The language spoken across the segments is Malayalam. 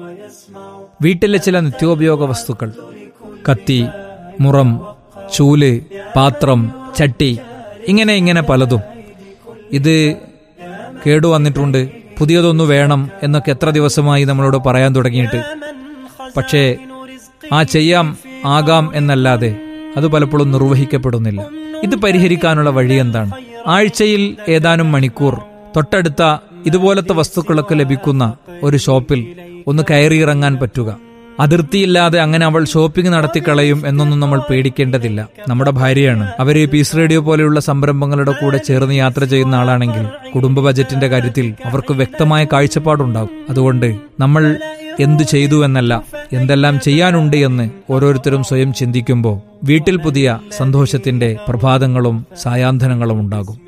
വീട്ടിലെ ചില നിത്യോപയോഗ വസ്തുക്കൾ കത്തി മുറം ചൂല് പാത്രം ചട്ടി ഇങ്ങനെ ഇങ്ങനെ പലതും ഇത് കേടുവന്നിട്ടുണ്ട് പുതിയതൊന്നു വേണം എന്നൊക്കെ എത്ര ദിവസമായി നമ്മളോട് പറയാൻ തുടങ്ങിയിട്ട് പക്ഷേ ആ ചെയ്യാം ആകാം എന്നല്ലാതെ അത് പലപ്പോഴും നിർവഹിക്കപ്പെടുന്നില്ല ഇത് പരിഹരിക്കാനുള്ള വഴി എന്താണ് ആഴ്ചയിൽ ഏതാനും മണിക്കൂർ തൊട്ടടുത്ത ഇതുപോലത്തെ വസ്തുക്കളൊക്കെ ലഭിക്കുന്ന ഒരു ഷോപ്പിൽ ഒന്ന് കയറിയിറങ്ങാൻ പറ്റുക അതിർത്തിയില്ലാതെ അങ്ങനെ അവൾ ഷോപ്പിംഗ് നടത്തിക്കളയും എന്നൊന്നും നമ്മൾ പേടിക്കേണ്ടതില്ല നമ്മുടെ ഭാര്യയാണ് അവര് പീസ് റേഡിയോ പോലെയുള്ള സംരംഭങ്ങളുടെ കൂടെ ചേർന്ന് യാത്ര ചെയ്യുന്ന ആളാണെങ്കിൽ കുടുംബ ബജറ്റിന്റെ കാര്യത്തിൽ അവർക്ക് വ്യക്തമായ കാഴ്ചപ്പാടുണ്ടാകും അതുകൊണ്ട് നമ്മൾ എന്തു ചെയ്തു എന്നല്ല എന്തെല്ലാം ചെയ്യാനുണ്ട് എന്ന് ഓരോരുത്തരും സ്വയം ചിന്തിക്കുമ്പോൾ വീട്ടിൽ പുതിയ സന്തോഷത്തിന്റെ പ്രഭാതങ്ങളും സായാന്തനങ്ങളും ഉണ്ടാകും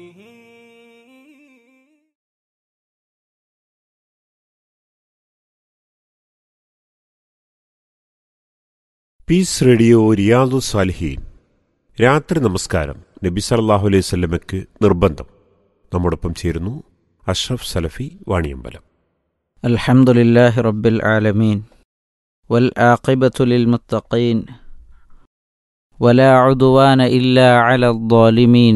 പീസ് റേഡിയോ റിയാദു സാലിഹീൻ രാത്രി നമസ്കാരം നബി സല്ലല്ലാഹു അലൈഹി സ്വല്ലമയ്ക്ക് നിർബന്ധം നമ്മോടൊപ്പം ചേരുന്നു അഷ്റഫ് സലഫി വാണിയമ്പലം الحمد لله رب العالمين والعاقبة للمتقين ولا عدوان إلا على الظالمين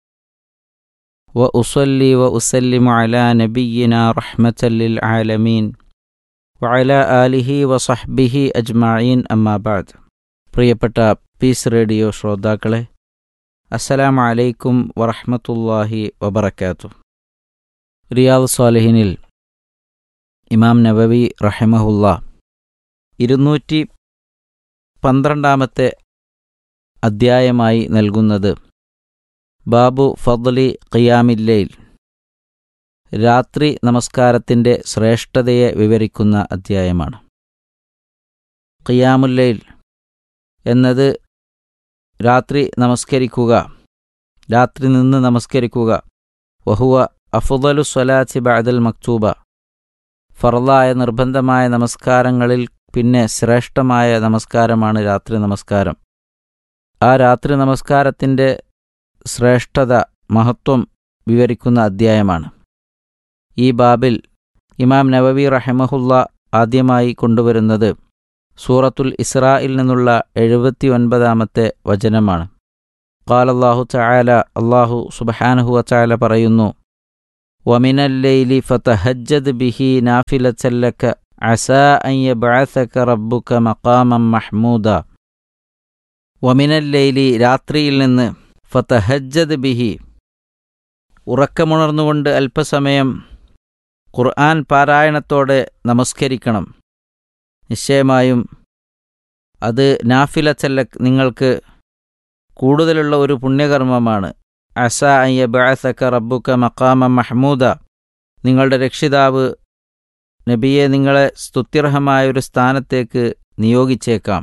وأصلي وأسلم على نبينا رحمة للعالمين وعلى آله وصحبه أجمعين أما بعد പ്രിയപ്പെട്ട പീസ് റേഡിയോ ശ്രോതാക്കളെ അസ്സലാമു അലൈക്കും വറഹ്മത്തുള്ളാഹി വബറകാതുഹു റിയാദ് സ്വാലിഹിനിൽ ഇമാം നബവി റഹിമഹുല്ല ഇരുന്നൂറ്റി പന്ത്രണ്ടാമത്തെ അദ്ധ്യായമായി നൽകുന്നത് ബാബു ഫദ്ലി ഖിയാമില്ലയിൽ രാത്രി നമസ്കാരത്തിൻ്റെ ശ്രേഷ്ഠതയെ വിവരിക്കുന്ന അദ്ധ്യായമാണ് ഖിയാമുല്ലയിൽ എന്നത് രാത്രി നമസ്കരിക്കുക രാത്രി നിന്ന് നമസ്കരിക്കുക വഹുവ അഫുദലു സ്വലാത്തി ബഅദൽ മക്തൂബ ഫറലായ നിർബന്ധമായ നമസ്കാരങ്ങളിൽ പിന്നെ ശ്രേഷ്ഠമായ നമസ്കാരമാണ് രാത്രി നമസ്കാരം ആ രാത്രി നമസ്കാരത്തിൻ്റെ ശ്രേഷ്ഠത മഹത്വം വിവരിക്കുന്ന അധ്യായമാണ് ഈ ബാബിൽ ഇമാം നവവി റഹിമഹുല്ല ആദ്യമായി കൊണ്ടുവരുന്നത് സൂറത്തുൽ ഇസ്രായിൽ നിന്നുള്ള എഴുപത്തി ഒൻപതാമത്തെ വചനമാണ് ഖാലല്ലാഹു ചായാല അള്ളാഹു സുബഹാനഹു വച്ചായാല പറയുന്നു വമിനല്ലൈലി ഫതഹജ്ജദ് ബിഹി നാഫിലച്ചല്ലക്ക അസാ അൻ യബ്അസക റബ്ബുക മഖാമം മഹ്മൂദ വമിനല്ലൈലി രാത്രിയിൽ നിന്ന് ഫതഹജ്ജദ് ബിഹി ഉറക്കമുണർന്നുകൊണ്ട് അല്പസമയം ഖുർആൻ പാരായണത്തോടെ നമസ്കരിക്കണം നിശ്ചയമായും അത് നാഫിലച്ചല്ലക് നിങ്ങൾക്ക് കൂടുതലുള്ള ഒരു പുണ്യകർമ്മമാണ് അസ അയ്യബഅസക റബ്ബുക മഖാമ മഹ്മൂദ നിങ്ങളുടെ രക്ഷിതാവ് നബിയെ നിങ്ങളെ സ്തുത്യർഹമായ ഒരു സ്ഥാനത്തേക്ക് നിയോഗിച്ചേക്കാം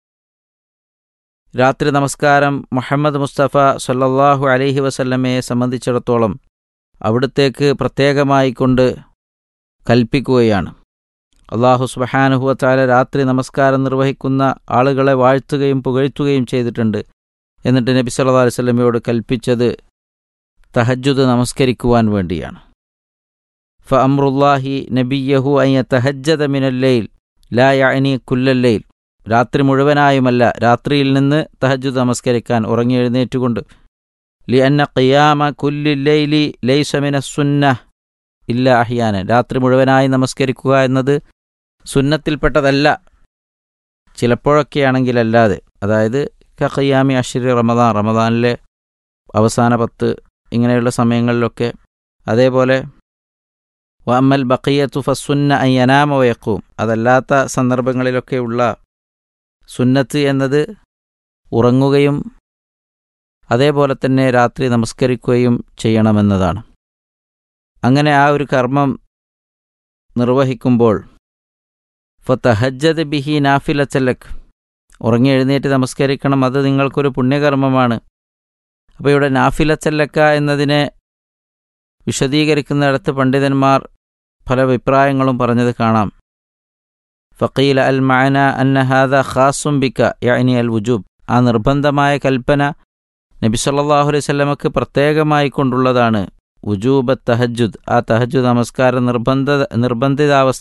രാത്രി നമസ്കാരം മുഹമ്മദ് മുസ്തഫ സല്ലല്ലാഹു അലൈഹി വസല്ലമയെ സംബന്ധിച്ചിടത്തോളം അവിടത്തേക്ക് പ്രത്യേകമായി കൊണ്ട് കൽപ്പിക്കുകയാണ് അള്ളാഹു സുബഹാനുഹുവത്താല രാത്രി നമസ്കാരം നിർവഹിക്കുന്ന ആളുകളെ വാഴ്ത്തുകയും പുകഴ്ത്തുകയും ചെയ്തിട്ടുണ്ട് എന്നിട്ട് നബി സല്ലല്ലാഹു അലൈഹി വസല്ലമയോട് കൽപ്പിച്ചത് തഹജ്ജുദ് നമസ്കരിക്കുവാൻ വേണ്ടിയാണ് ഫ അമ്രുല്ലാഹി നബിയഹു അയ്യ തഹജ്ജദ മിനല്ലൈൽ ലാ യഅനി കുല്ലല്ലൈൽ രാത്രി മുഴുവനായുമല്ല രാത്രിയിൽ നിന്ന് തഹജ്ജുദ് നമസ്കരിക്കാൻ ഉറങ്ങി എഴുന്നേറ്റുകൊണ്ട് ലി അന്ന ഖിയാമ കുല്ലില്ലൈലി ലൈസ മിന സുന്ന ഇല്ല അഹിയാനൻ രാത്രി മുഴുവനായി നമസ്കരിക്കുക എന്നത് സുന്നത്തിൽപ്പെട്ടതല്ല ചിലപ്പോഴൊക്കെയാണെങ്കിലല്ലാതെ അതായത് ഖിയാമി അഷിരി റമദാൻ റമദാനിലെ അവസാന പത്ത് ഇങ്ങനെയുള്ള സമയങ്ങളിലൊക്കെ അതേപോലെ വമ്മൽ ബക്കിയത്തു ഫസുന്ന അയ്യനാമ വയക്കും അതല്ലാത്ത സന്ദർഭങ്ങളിലൊക്കെയുള്ള സുന്നത്ത് എന്നത് ഉറങ്ങുകയും അതേപോലെ തന്നെ രാത്രി നമസ്കരിക്കുകയും ചെയ്യണമെന്നതാണ് അങ്ങനെ ആ ഒരു കർമ്മം നിർവഹിക്കുമ്പോൾ ഫത്തഹജ്ജദ് ബിഹി നാഫിലച്ചല്ലക് ഉറങ്ങി എഴുന്നേറ്റ് നമസ്കരിക്കണം അത് നിങ്ങൾക്കൊരു പുണ്യകർമ്മമാണ് അപ്പോൾ ഇവിടെ നാഫിലച്ചല്ലക്ക എന്നതിനെ വിശദീകരിക്കുന്നിടത്ത് പണ്ഡിതന്മാർ പല അഭിപ്രായങ്ങളും പറഞ്ഞത് കാണാം ഫക്കീല അൽ മഅന അന്ന ഹാദ ഖാസും ബിക്ക യഅനി അൽ വുജൂബ് ആ നിർബന്ധമായ കൽപ്പന നബി സല്ലല്ലാഹു അലൈഹി വസല്ലമക്ക് പ്രത്യേകമായി കൊണ്ടുള്ളതാണ് വുജൂബ തഹജുദ് ആ തഹജുദ് നമസ്കാര നിർബന്ധ നിർബന്ധിതാവസ്ഥ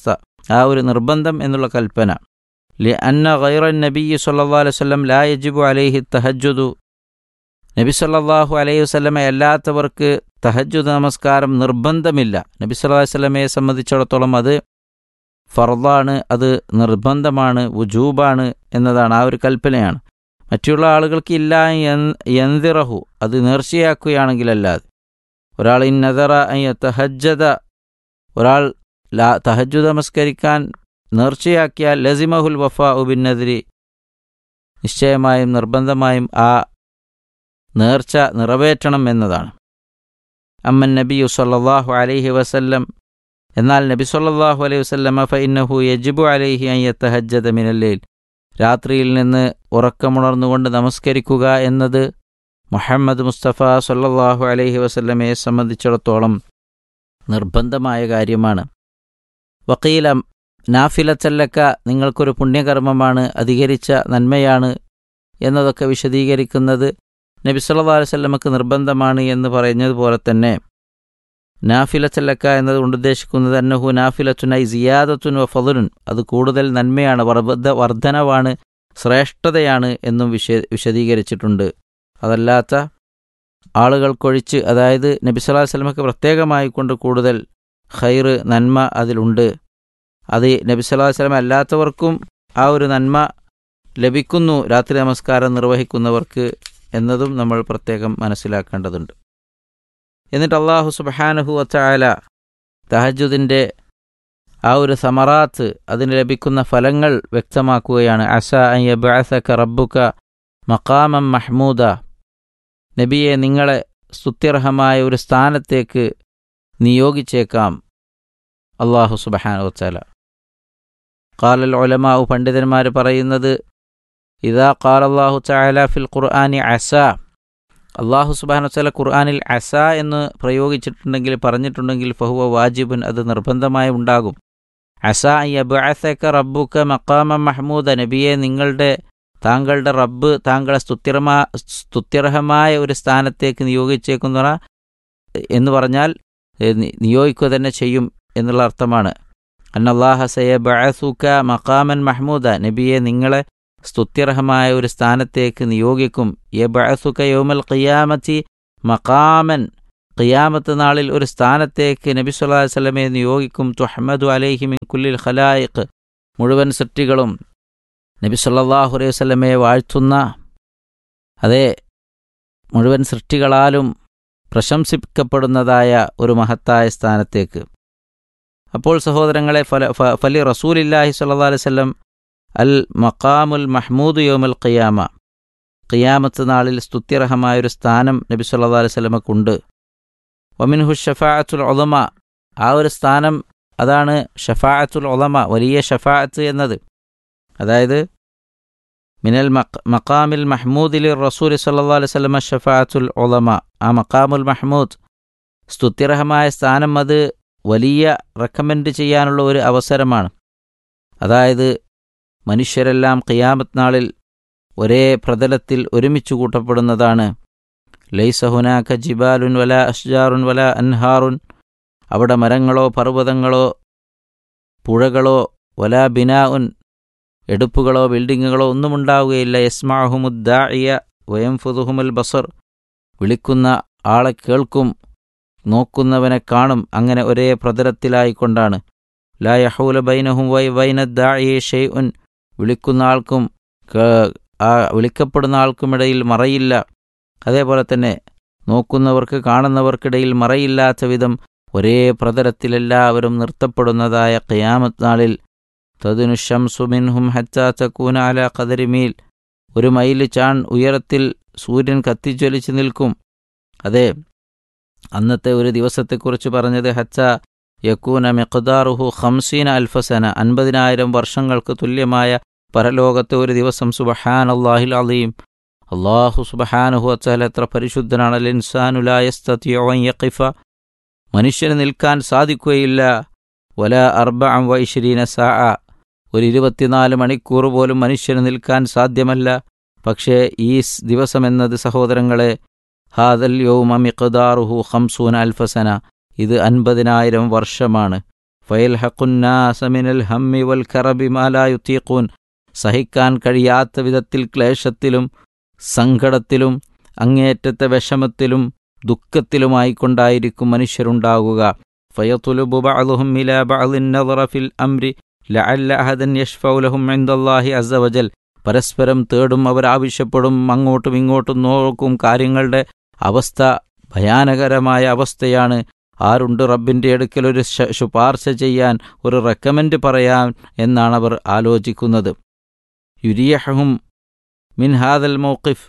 ആ ഒരു നിർബന്ധം എന്നുള്ള കൽപ്പന ലി അന്ന ഗൈറ നബി സല്ലാ അലൈഹി വല്ലം ലാ യജിബു അലൈഹി തഹജുദു നബി സല്ലാഹു അലൈഹി വസ്ലമ അല്ലാത്തവർക്ക് തഹജുദ് നമസ്കാരം നിർബന്ധമില്ല നബി സല്ലാ വല്ലമയെ സംബന്ധിച്ചിടത്തോളം അത് ഫർദാണ് അത് നിർബന്ധമാണ് വുജൂബാണ് എന്നതാണ് ആ ഒരു കൽപ്പനയാണ് മറ്റുള്ള ആളുകൾക്ക് ഇല്ല യന്തിറഹു അത് നേർച്ചയാക്കുകയാണെങ്കിലല്ലാതെ ഒരാൾ ഇന്നതറ തഹജ്ജത ഒരാൾ ലാ തഹജ്ജു നമസ്കരിക്കാൻ നേർച്ചയാക്കിയാൽ ലസിമഹുൽ വഫ ഉബിന്നതിരി നിശ്ചയമായും നിർബന്ധമായും ആ നേർച്ച നിറവേറ്റണം എന്നതാണ് അമ്മൻ നബിയു സല്ലാഹു അലൈഹി വസല്ലം എന്നാൽ നബി സല്ലാഹു അലൈഹി വസല്ലമ ഫഇന്നഹു യജിബു അലൈഹി അയ്യത്തഹജ്ജത മിനല്ലയിൽ രാത്രിയിൽ നിന്ന് ഉറക്കമുണർന്നുകൊണ്ട് നമസ്കരിക്കുക എന്നത് മുഹമ്മദ് മുസ്തഫ സല്ലാഹു അലൈഹി വസല്ലമയെ സംബന്ധിച്ചിടത്തോളം നിർബന്ധമായ കാര്യമാണ് വക്കീല നാഫിലച്ചല്ലക്ക നിങ്ങൾക്കൊരു പുണ്യകർമ്മമാണ് അധികരിച്ച നന്മയാണ് എന്നതൊക്കെ വിശദീകരിക്കുന്നത് നബി സല്ലാ അലൈവല്ലമക്ക് നിർബന്ധമാണ് എന്ന് പറഞ്ഞതുപോലെ തന്നെ നാഫിലച്ചല്ലക്ക എന്നതുകൊണ്ട് ഉദ്ദേശിക്കുന്നത് അന്നഹു നാഫിലത്തുനായി സിയാദത്തുൻ വ ഫതുലുൻ അത് കൂടുതൽ നന്മയാണ് വർദ്ധ വർധനവാണ് ശ്രേഷ്ഠതയാണ് എന്നും വിശ വിശദീകരിച്ചിട്ടുണ്ട് അതല്ലാത്ത ആളുകൾക്കൊഴിച്ച് അതായത് നബി സല്ലാ വല്ലമക്ക് പ്രത്യേകമായി കൊണ്ട് കൂടുതൽ ഖൈറ് നന്മ അതിലുണ്ട് അത് നബി സല്ലാ വല്ലമ അല്ലാത്തവർക്കും ആ ഒരു നന്മ ലഭിക്കുന്നു രാത്രി നമസ്കാരം നിർവഹിക്കുന്നവർക്ക് എന്നതും നമ്മൾ പ്രത്യേകം മനസ്സിലാക്കേണ്ടതുണ്ട് എന്നിട്ട് അള്ളാഹു സുബഹാനഹു വച്ചായാല തഹജുദിൻ്റെ ആ ഒരു സമറാത്ത് അതിന് ലഭിക്കുന്ന ഫലങ്ങൾ വ്യക്തമാക്കുകയാണ് അസ അയ്യബഅസക റബ്ബുക മക്കാമം മഹ്മൂദ നബിയെ നിങ്ങളെ സ്തുത്യർഹമായ ഒരു സ്ഥാനത്തേക്ക് നിയോഗിച്ചേക്കാം അള്ളാഹു സുബഹാനു വച്ചാല കാലൽ ഒലമാവു പണ്ഡിതന്മാർ പറയുന്നത് ഇതാ കാൽ അള്ളാഹു ചായാല ഫിൽ ഖുർആാനി അസ അള്ളാഹു സുബാന വച്ചാല ഖുർആാനിൽ അസ എന്ന് പ്രയോഗിച്ചിട്ടുണ്ടെങ്കിൽ പറഞ്ഞിട്ടുണ്ടെങ്കിൽ ഫഹുവ വാജിബുൻ അത് നിർബന്ധമായി ഉണ്ടാകും അസ യബഅസക റബ്ബുക മക്കാമ മഹ്മൂദ നബിയെ നിങ്ങളുടെ താങ്കളുടെ റബ്ബ് താങ്കളെ സ്തുത്യർമാ സ്തുത്യർഹമായ ഒരു സ്ഥാനത്തേക്ക് നിയോഗിച്ചേക്കുന്ന എന്ന് പറഞ്ഞാൽ നിയോഗിക്കുക തന്നെ ചെയ്യും എന്നുള്ള അർത്ഥമാണ് അന്നല്ലാഹ സയബഅസുക മക്കാമൻ മഹ്മൂദ നബിയെ നിങ്ങളെ സ്തുത്യർഹമായ ഒരു സ്ഥാനത്തേക്ക് നിയോഗിക്കും യബഅസുക യൗമൽ ഖിയാമത്തി മക്കാമൻ ഖിയാമത്ത് നാളിൽ ഒരു സ്ഥാനത്തേക്ക് നബി സല്ലല്ലാഹു അലൈഹി വസല്ലമയെ നിയോഗിക്കും തുഹ്മദു അലൈഹി മിൻ കുല്ലിൽ ഖലായിഖ് മുഴുവൻ സൃഷ്ടികളും നബി സല്ലല്ലാഹു അലൈഹി വസല്ലമയെ വാഴ്ത്തുന്ന അതേ മുഴുവൻ സൃഷ്ടികളാലും പ്രശംസിക്കപ്പെടുന്നതായ ഒരു മഹത്തായ സ്ഥാനത്തേക്ക് അപ്പോൾ സഹോദരങ്ങളെ ഫല ഫലി റസൂലില്ലാഹി സല്ലാ അലൈവല്ലം അൽ മക്കാമുൽ മഹ്മൂദ് യോമൽ ഖിയാമ ഖിയാമത്ത് നാളിൽ സ്തുത്യർഹമായൊരു സ്ഥാനം നബി സല്ലാ അലൈവല്ലമക്കുണ്ട് വമിൻഹു ഷഫാഅത്തുൽ ഒലമ ആ ഒരു സ്ഥാനം അതാണ് ഷഫാഅത്തുൽ ഒലമ വലിയ ഷഫാഅത്ത് എന്നത് അതായത് മിനൽ മക്കാമിൽ മഹ്മൂദിൽ റസൂൽ സല്ലാ അലൈഹി സ്വലമ ഷഫാഅത്തുൽ ഒലമ ആ മക്കാമുൽ മഹ്മൂദ് സ്തുത്യർഹമായ സ്ഥാനം അത് വലിയ റെക്കമെൻഡ് ചെയ്യാനുള്ള ഒരു അവസരമാണ് അതായത് മനുഷ്യരെല്ലാം ഖിയാമത്ത് നാളിൽ ഒരേ പ്രതലത്തിൽ ഒരുമിച്ച് കൂട്ടപ്പെടുന്നതാണ് ലൈസഹുനാക്ക ജിബാലുൻ വല അഷ്ജാറുൻ വല അൻഹാറുൻ അവിടെ മരങ്ങളോ പർവ്വതങ്ങളോ പുഴകളോ വല ബിനാഉൻ എടുപ്പുകളോ ബിൽഡിങ്ങുകളോ ഒന്നും ഉണ്ടാവുകയില്ല യസ്മാഹുമുദ്ദാഇയ വയംഫുദുഹുമുൽ ബസർ വിളിക്കുന്ന ആളെ കേൾക്കും നോക്കുന്നവനെ കാണും അങ്ങനെ ഒരേ പ്രതലത്തിലായിക്കൊണ്ടാണ് ലാ യഹൂല ബൈനഹും വൈ വൈനദ്ദാഇയെ ഷെയ് ഉൻ വിളിക്കുന്ന ആൾക്കും ആ വിളിക്കപ്പെടുന്ന ആൾക്കുമിടയിൽ മറയില്ല അതേപോലെ തന്നെ നോക്കുന്നവർക്ക് കാണുന്നവർക്കിടയിൽ മറയില്ലാത്ത വിധം ഒരേ പ്രതലത്തിലെല്ലാവരും നിർത്തപ്പെടുന്നതായ ഖിയാമത്ത് നാളിൽ തദിനു ഷംസുമിൻഹും ഹച്ചാ ചക്കൂന അല കദരിമീൽ ഒരു മൈൽ ചാൺ ഉയരത്തിൽ സൂര്യൻ കത്തിജ്വലിച്ച് നിൽക്കും അതെ അന്നത്തെ ഒരു ദിവസത്തെക്കുറിച്ച് പറഞ്ഞത് ഹച്ച യക്കൂന മെഖദാറുഹു ഹംസീന അൽഫസന അൻപതിനായിരം വർഷങ്ങൾക്ക് തുല്യമായ പരലോകത്തെ ഒരു ദിവസം സുബഹാൻ അള്ളാഹിൽ അലീം അള്ളാഹു സുബഹാനുഹു അച്ചാൽ എത്ര പരിശുദ്ധനാണ് ലിൻസാനുലായസ്തീഫ മനുഷ്യന് നിൽക്കാൻ സാധിക്കുകയില്ല വല അർബ വൈശ്രീന സാ ഒരു ഇരുപത്തിനാല് മണിക്കൂർ പോലും മനുഷ്യന് നിൽക്കാൻ സാധ്യമല്ല പക്ഷേ ഈ ദിവസമെന്നത് സഹോദരങ്ങളെ ഹാദൽ യൗമ മിഖ്ദാറുഹു ഖംസൂന അൽഫസന ഇത് അൻപതിനായിരം വർഷമാണ് ഫയൽഹഖുന്നാസ മിനൽ ഹമ്മി വൽ കറബി മാലാ യുത്തീഖൂൻ സഹിക്കാൻ കഴിയാത്ത വിധത്തിൽ ക്ലേശത്തിലും സങ്കടത്തിലും അങ്ങേയറ്റത്തെ വിഷമത്തിലും ദുഃഖത്തിലുമായിക്കൊണ്ടായിരിക്കും മനുഷ്യരുണ്ടാകുക ഫയത്തുലുബു ബഅളുഹും ഇലാ ബഅളിൻ നദറ ഫിൽ അംരി ലഅല്ല അഹദൻ യശ്ഫഉ ലഹും ഇൻദല്ലാഹി അസ്സ വജൽ പരസ്പരം തേടും അവർ ആവശ്യപ്പെടും അങ്ങോട്ടും ഇങ്ങോട്ടും നോക്കും കാര്യങ്ങളുടെ അവസ്ഥ ഭയാനകരമായ അവസ്ഥയാണ് ആരുണ്ട് റബ്ബിൻ്റെ അടുക്കൽ ഒരു ശ- ശുപാർശ ചെയ്യാൻ ഒരു റെക്കമെൻഡ് പറയാൻ എന്നാണ് അവർ ആലോചിക്കുന്നത് യുരിയഹും മിൻ ഹാദൽ മൗഖിഫ്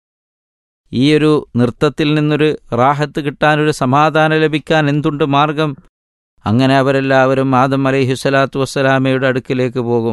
ഈ ഒരു നൃത്തത്തിൽ നിന്നൊരു റാഹത്ത് കിട്ടാനൊരു സമാധാനം ലഭിക്കാൻ എന്തുണ്ട് മാർഗം അങ്ങനെ അവരെല്ലാവരും ആദം അലൈഹിസ്സലാത്തു വസ്സലാമയുടെ അടുക്കിലേക്ക് പോകും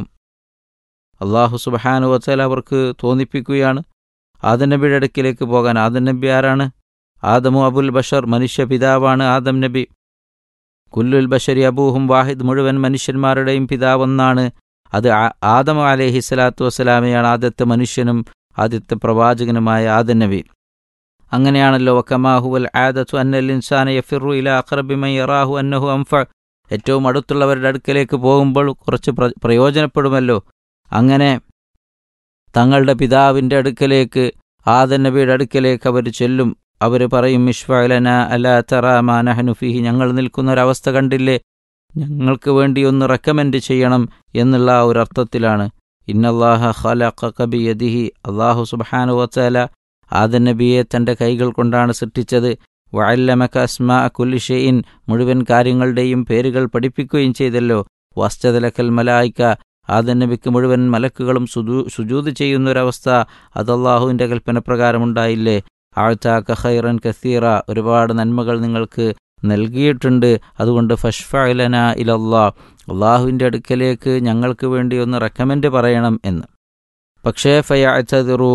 അള്ളാഹു സുബഹാനു വസ്സല അവർക്ക് തോന്നിപ്പിക്കുകയാണ് ആദം നബിയുടെ അടുക്കിലേക്ക് പോകാൻ ആദം നബി ആരാണ് ആദമു അബുൽ ബഷർ മനുഷ്യ പിതാവാണ് ആദം നബി കുല്ലുൽ ബഷരി അബൂഹും വാഹിദ് മുഴുവൻ മനുഷ്യന്മാരുടെയും പിതാവെന്നാണ് അത് ആ- ആദം അലൈഹി സ്വലാത്തു വസ്സലാമയാണ് ആദ്യത്തെ മനുഷ്യനും ആദ്യത്തെ പ്രവാചകനുമായ ആദം നബി അങ്ങനെയാണല്ലോ വക്കമാഹുവൽ ആദത്തു അന്നൽ ഇൻസാന യഫിറു ഇല അഖറബിമൻ യറാഹു അന്നഹു അംഫ ഏറ്റവും അടുത്തുള്ളവരുടെ അടുക്കലേക്ക് പോകുമ്പോൾ കുറച്ച് പ്ര പ്രയോജനപ്പെടുമല്ലോ അങ്ങനെ തങ്ങളുടെ പിതാവിൻ്റെ അടുക്കലേക്ക് ആദൻ നബിയുടെ അടുക്കലേക്ക് അവർ ചെല്ലും അവർ പറയും ഇഷ്ഫലന അല തറാമാ നഹ്നു ഫീഹി ഞങ്ങൾ നിൽക്കുന്ന ഒരവസ്ഥ കണ്ടില്ലേ ഞങ്ങൾക്ക് വേണ്ടി ഒന്ന് റെക്കമെൻഡ് ചെയ്യണം എന്നുള്ള ആ ഒരു അർത്ഥത്തിലാണ് ഇന്നല്ലാഹ ഖലഖ കബിയദിഹി അള്ളാഹു സുബ്ഹാനു വതആല ആദൻ നബിയെ തൻ്റെ കൈകൾ കൊണ്ടാണ് സൃഷ്ടിച്ചത് വഅല്ലമക അസ്മാ കുല്ലി ഷൈഇൻ മുഴുവൻ കാര്യങ്ങളുടെയും പേരുകൾ പഠിപ്പിക്കുകയും ചെയ്തല്ലോ വസ്തദലക്കൽ മലായിക്ക ആദൻ നബിക്ക് മുഴുവൻ മലക്കുകളും സുജൂ സുജൂത് ചെയ്യുന്ന ഒരവസ്ഥ അത് അള്ളാഹുവിൻ്റെ കൽപ്പനപ്രകാരമുണ്ടായില്ലേ ആഴ്ത്താക്ക ഖൈറൻ കസീറ ഒരുപാട് നന്മകൾ നിങ്ങൾക്ക് നൽകിയിട്ടുണ്ട് അതുകൊണ്ട് ഫഷ്ഫലന ഇലല്ലാ അള്ളാഹുവിൻ്റെ അടുക്കലേക്ക് ഞങ്ങൾക്ക് വേണ്ടി ഒന്ന് റെക്കമെൻഡ് പറയണം എന്ന് പക്ഷേ ഫയാച്ചതിറു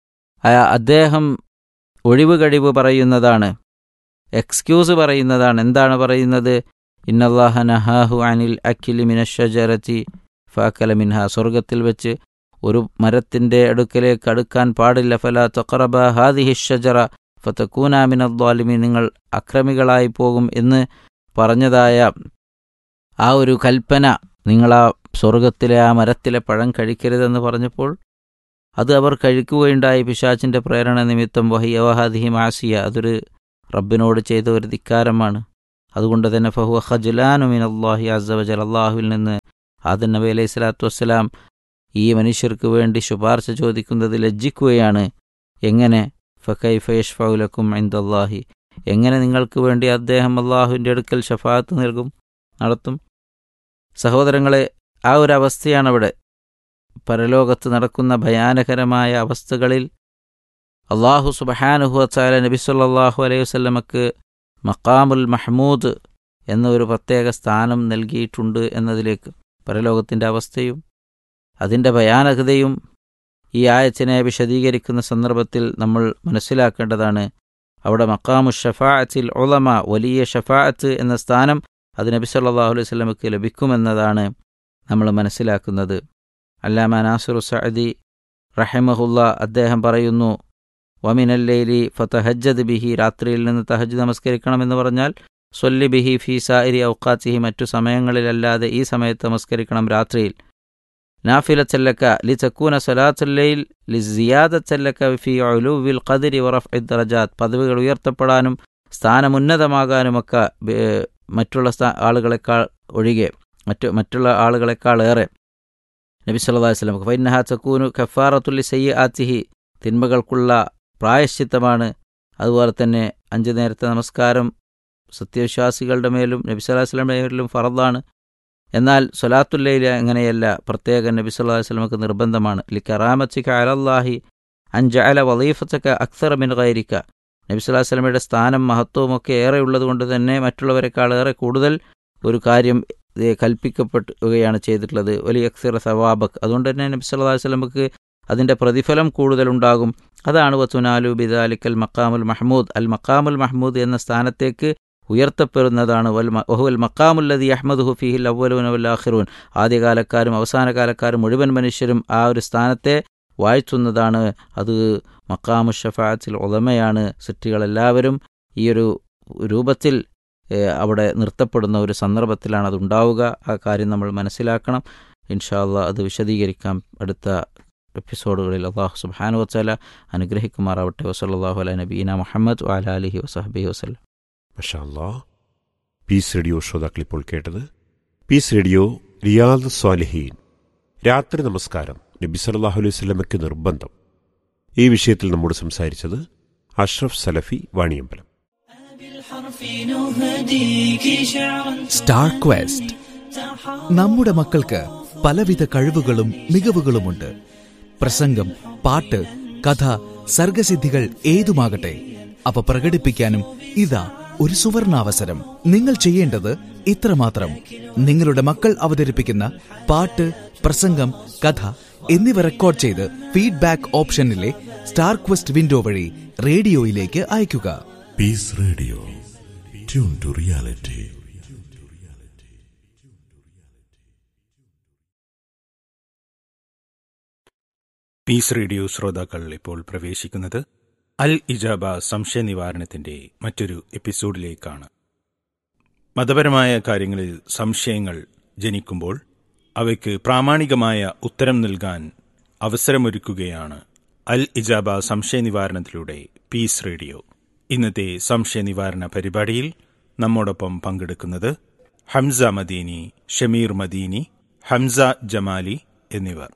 അദ്ദേഹം ഒഴിവ് കഴിവ് പറയുന്നതാണ് എക്സ്ക്യൂസ് പറയുന്നതാണ് എന്താണ് പറയുന്നത് ഇന്നല്ലാഹ നഹാഹു അനിൽ അഖിലി മിനഷജരത്തി ഫാക്കല മിൻഹ സ്വർഗത്തിൽ വെച്ച് ഒരു മരത്തിൻ്റെ അടുക്കലേക്ക് അടുക്കാൻ പാടില്ല ഫല തഖറബ ഹാദിഹി ഷജറ ഫതക്കൂന മിനദ്വാലിമി നിങ്ങൾ അക്രമികളായി പോകും എന്ന് പറഞ്ഞതായ ആ ഒരു കൽപ്പന നിങ്ങൾ ആ സ്വർഗത്തിലെ ആ മരത്തിലെ പഴം കഴിക്കരുതെന്ന് പറഞ്ഞപ്പോൾ അത് അവർ കഴിക്കുകയുണ്ടായി പിശാച്ചിൻ്റെ പ്രേരണ നിമിത്തം വഹിയവഹാദിഹി മാസിയ അതൊരു റബ്ബിനോട് ചെയ്ത ഒരു ധിക്കാരമാണ് അതുകൊണ്ട് തന്നെ ഫഹുവ ഖജുലാനു മിൻ അള്ളാഹി അസവജൽ അള്ളാഹുവിൽ നിന്ന് ആദൻ നബി അലൈഹി സ്വലാത്തു വസ്സലാം ഈ മനുഷ്യർക്ക് വേണ്ടി ശുപാർശ ചോദിക്കുന്നത് ലജ്ജിക്കുകയാണ് എങ്ങനെ ഫക്കൈഫയഷ് ഫൗലക്കും ഇന്ദല്ലാഹി എങ്ങനെ നിങ്ങൾക്ക് വേണ്ടി അദ്ദേഹം അള്ളാഹുവിൻ്റെ അടുക്കൽ ഷഫാത്ത് നൽകും നടത്തും സഹോദരങ്ങളെ ആ ഒരു അവസ്ഥയാണ് അവിടെ പരലോകത്ത് നടക്കുന്ന ഭയാനകരമായ അവസ്ഥകളിൽ അള്ളാഹു സുബഹാനുഹുവച്ചാല നബി സല്ലല്ലാഹു അലൈഹി വസല്ലമക്ക് മക്കാമുൽ മഹ്മൂദ് എന്ന ഒരു പ്രത്യേക സ്ഥാനം നൽകിയിട്ടുണ്ട് എന്നതിലേക്ക് പരലോകത്തിൻ്റെ അവസ്ഥയും അതിൻ്റെ ഭയാനകതയും ഈ ആയത്തിനെ വിശദീകരിക്കുന്ന സന്ദർഭത്തിൽ നമ്മൾ മനസ്സിലാക്കേണ്ടതാണ് അവിടെ മക്കാമു ഷഫാഅത്തിൽ ഉളമ വലിയ ഷഫാഅത്ത് എന്ന സ്ഥാനം അത് നബി സല്ലല്ലാഹു അലൈഹി വസല്ലമക്ക് ലഭിക്കുമെന്നതാണ് നമ്മൾ മനസ്സിലാക്കുന്നത് അല്ലാമ നാസിറു സഅദി റഹിമഹുല്ല അദ്ദേഹം പറയുന്നു വമിനല്ലൈലി ഫതഹജ്ജദ് ബിഹി രാത്രിയിൽ നിന്ന് തഹജ് നമസ്കരിക്കണമെന്ന് പറഞ്ഞാൽ സൊല്ലി ബിഹി ഫി സായിരി ഔക്കാത്തിഹി മറ്റു സമയങ്ങളിലല്ലാതെ ഈ സമയത്ത് നമസ്കരിക്കണം രാത്രിയിൽ നാഫില ചെല്ലക്ക ലി ചക്കൂന സലാത്തുല്ലയിൽ ലി സിയാദ ചെല്ലക്ക ഫി ഒലുവിൽ ഖദിരി വറഫ് ദറജാത്ത് പദവികൾ ഉയർത്തപ്പെടാനും സ്ഥാനമുന്നതമാകാനുമൊക്കെ മറ്റുള്ള ആളുകളെക്കാൾ ഒഴികെ മറ്റു മറ്റുള്ള ആളുകളെക്കാൾ ഏറെ നബി സല്ലല്ലാഹു അലൈഹി വസല്ലം ഫൈനഹ തക്കൂനു കഫാറത്തുല്ലി സയ്യ ആത്തിഹി തിന്മകൾക്കുള്ള പ്രായശ്ചിത്തമാണ് അതുപോലെ തന്നെ അഞ്ചു നേരത്തെ നമസ്കാരം സത്യവിശ്വാസികളുടെ മേലും നബി സല്ലല്ലാഹു അലൈഹി വസല്ലമയുടെ മേലും ഫറദാണ് എന്നാൽ സൊലാത്തുല്ലയിൽ അങ്ങനെയല്ല പ്രത്യേക നബി സല്ലല്ലാഹു അലൈഹി വസല്ലമക്ക് നിർബന്ധമാണ് ലി കറാമത്തിക അലല്ലാഹി അൻജഅല വലീഫത്തക അക്സറ മിൻ ഗൈരിക നബി സല്ലല്ലാഹു അലൈഹി വസല്ലമയുടെ സ്ഥാനം മഹത്വവും ഒക്കെ ഏറെ ഉള്ളതുകൊണ്ട് തന്നെ മറ്റുള്ളവരെക്കാൾ ഏറെ കൂടുതൽ ഒരു കാര്യം കൽപ്പിക്കപ്പെടുകയാണ് ചെയ്തിട്ടുള്ളത് വലിയ അക്സറ സവാബക് അതുകൊണ്ട് തന്നെ നബി സല്ലല്ലാഹു അലൈഹി വസല്ലമക്ക് അതിൻ്റെ പ്രതിഫലം കൂടുതലുണ്ടാകും അതാണ് വത്തുനാലു ബിദാലിക്കൽ മക്കാമുൽ മഹ്മൂദ് അൽ മക്കാമുൽ മഹ്മൂദ് എന്ന സ്ഥാനത്തേക്ക് ഉയർത്തപ്പെടുന്നതാണ് വൽ വഹുവൽ മക്കാമുല്ലതി അഹമ്മദ് ഹുഫിഹിൽ അവലുൻ വല്ലാഹിറൂൻ ആദ്യകാലക്കാരും അവസാനകാലക്കാരും മുഴുവൻ മനുഷ്യരും ആ ഒരു സ്ഥാനത്തെ വാഴ്ത്തുന്നതാണ് അത് മക്കാമു ഷഫാത്തിൽ ഉളമയാണ് സൃഷ്ടികളെല്ലാവരും ഈ ഒരു രൂപത്തിൽ ഏഹ്, അവിടെ നിർത്തപ്പെടുന്ന ഒരു സന്ദർഭത്തിലാണ് അത് ഉണ്ടാവുക ആ കാര്യം നമ്മൾ മനസ്സിലാക്കണം ഇൻഷാല്ല അത് വിശദീകരിക്കാം അടുത്ത എപ്പിസോഡുകളിൽ അള്ളാഹു സുബ്ഹാനു വച്ചാല അനുഗ്രഹിക്കുമാറാവട്ടെ വസല്ലാഹു അല നബീന മുഹമ്മദ് വാല അലഹി വസഹബി വസ്ലം മഷാല്ലാ പീസ് റേഡിയോ ശ്രോതാക്കൾ ഇപ്പോൾ കേട്ടത് പീസ് റേഡിയോ റിയാദ് സ്വാലിഹീൻ രാത്രി നമസ്കാരം നബി സല്ലല്ലാഹു അലൈഹി വസല്ലമയ്ക്ക് നിർബന്ധം ഈ വിഷയത്തിൽ നമ്മോട് സംസാരിച്ചത് അഷ്റഫ് സലഫി വാണിയമ്പലം സ്റ്റാർ ക്വസ്റ്റ് നമ്മുടെ മക്കൾക്ക് പലവിധ കഴിവുകളും മികവുകളുമുണ്ട് പ്രസംഗം പാട്ട് കഥ സർഗസിദ്ധികൾ ഏതുമാകട്ടെ അവ പ്രകടിപ്പിക്കാനും ഇതാ ഒരു സുവർണാവസരം നിങ്ങൾ ചെയ്യേണ്ടത് ഇത്രമാത്രം നിങ്ങളുടെ മക്കൾ അവതരിപ്പിക്കുന്ന പാട്ട് പ്രസംഗം കഥ എന്നിവ റെക്കോർഡ് ചെയ്ത് ഫീഡ്ബാക്ക് ഓപ്ഷനിലെ സ്റ്റാർ ക്വസ്റ്റ് വിൻഡോ വഴി റേഡിയോയിലേക്ക് അയയ്ക്കുക Peace Radio. Tune to reality. Peace radio ശ്രോതാക്കൾ ഇപ്പോൾ പ്രവേശിക്കുന്നത് അൽ ഇജാബ സംശയ നിവാരണത്തിന്റെ മറ്റൊരു എപ്പിസോഡിലേക്കാണ് മതപരമായ കാര്യങ്ങളിൽ സംശയങ്ങൾ ജനിക്കുമ്പോൾ അവയ്ക്ക് പ്രാമാണികമായ ഉത്തരം നൽകാൻ അവസരമൊരുക്കുകയാണ് അൽ ഇജാബ സംശയ നിവാരണത്തിലൂടെ പീസ് റേഡിയോ ഇന്നത്തെ സംശയ നിവാരണ പരിപാടിയിൽ നമ്മോടൊപ്പം പങ്കെടുക്കുന്നത് ഹംസ മദീനി ഷമീർ മദീനി ഹംസ ജമാലി എന്നിവർ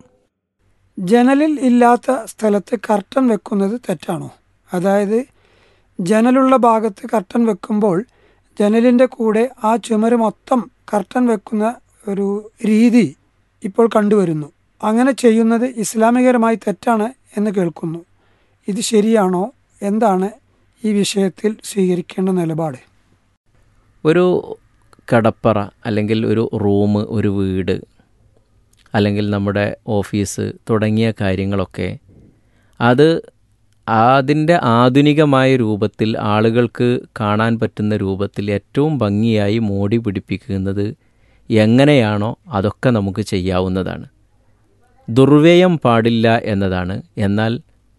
ജനലിൽ ഇല്ലാത്ത സ്ഥലത്ത് കർട്ടൻ വെക്കുന്നത് തെറ്റാണോ അതായത് ജനലുള്ള ഭാഗത്ത് കർട്ടൻ വെക്കുമ്പോൾ ജനലിൻ്റെ കൂടെ ആ ചുമര് മൊത്തം കർട്ടൻ വെക്കുന്ന ഒരു രീതി ഇപ്പോൾ കണ്ടുവരുന്നു അങ്ങനെ ചെയ്യുന്നത് ഇസ്ലാമികരമായി തെറ്റാണ് എന്ന് കേൾക്കുന്നു ഇത് ശരിയാണോ എന്താണ് ഈ വിഷയത്തിൽ സ്വീകരിക്കേണ്ട നിലപാട് ഒരു കടപ്പറ അല്ലെങ്കിൽ ഒരു റൂം ഒരു വീട് അല്ലെങ്കിൽ നമ്മുടെ ഓഫീസ് തുടങ്ങിയ കാര്യങ്ങളൊക്കെ അത് അതിൻ്റെ ആധുനികമായ രൂപത്തിൽ ആളുകൾക്ക് കാണാൻ പറ്റുന്ന രൂപത്തിൽ ഏറ്റവും ഭംഗിയായി മോടി പിടിപ്പിക്കുന്നത് എങ്ങനെയാണോ അതൊക്കെ നമുക്ക് ചെയ്യാവുന്നതാണ് ദുർവ്യയം പാടില്ല എന്നതാണ് എന്നാൽ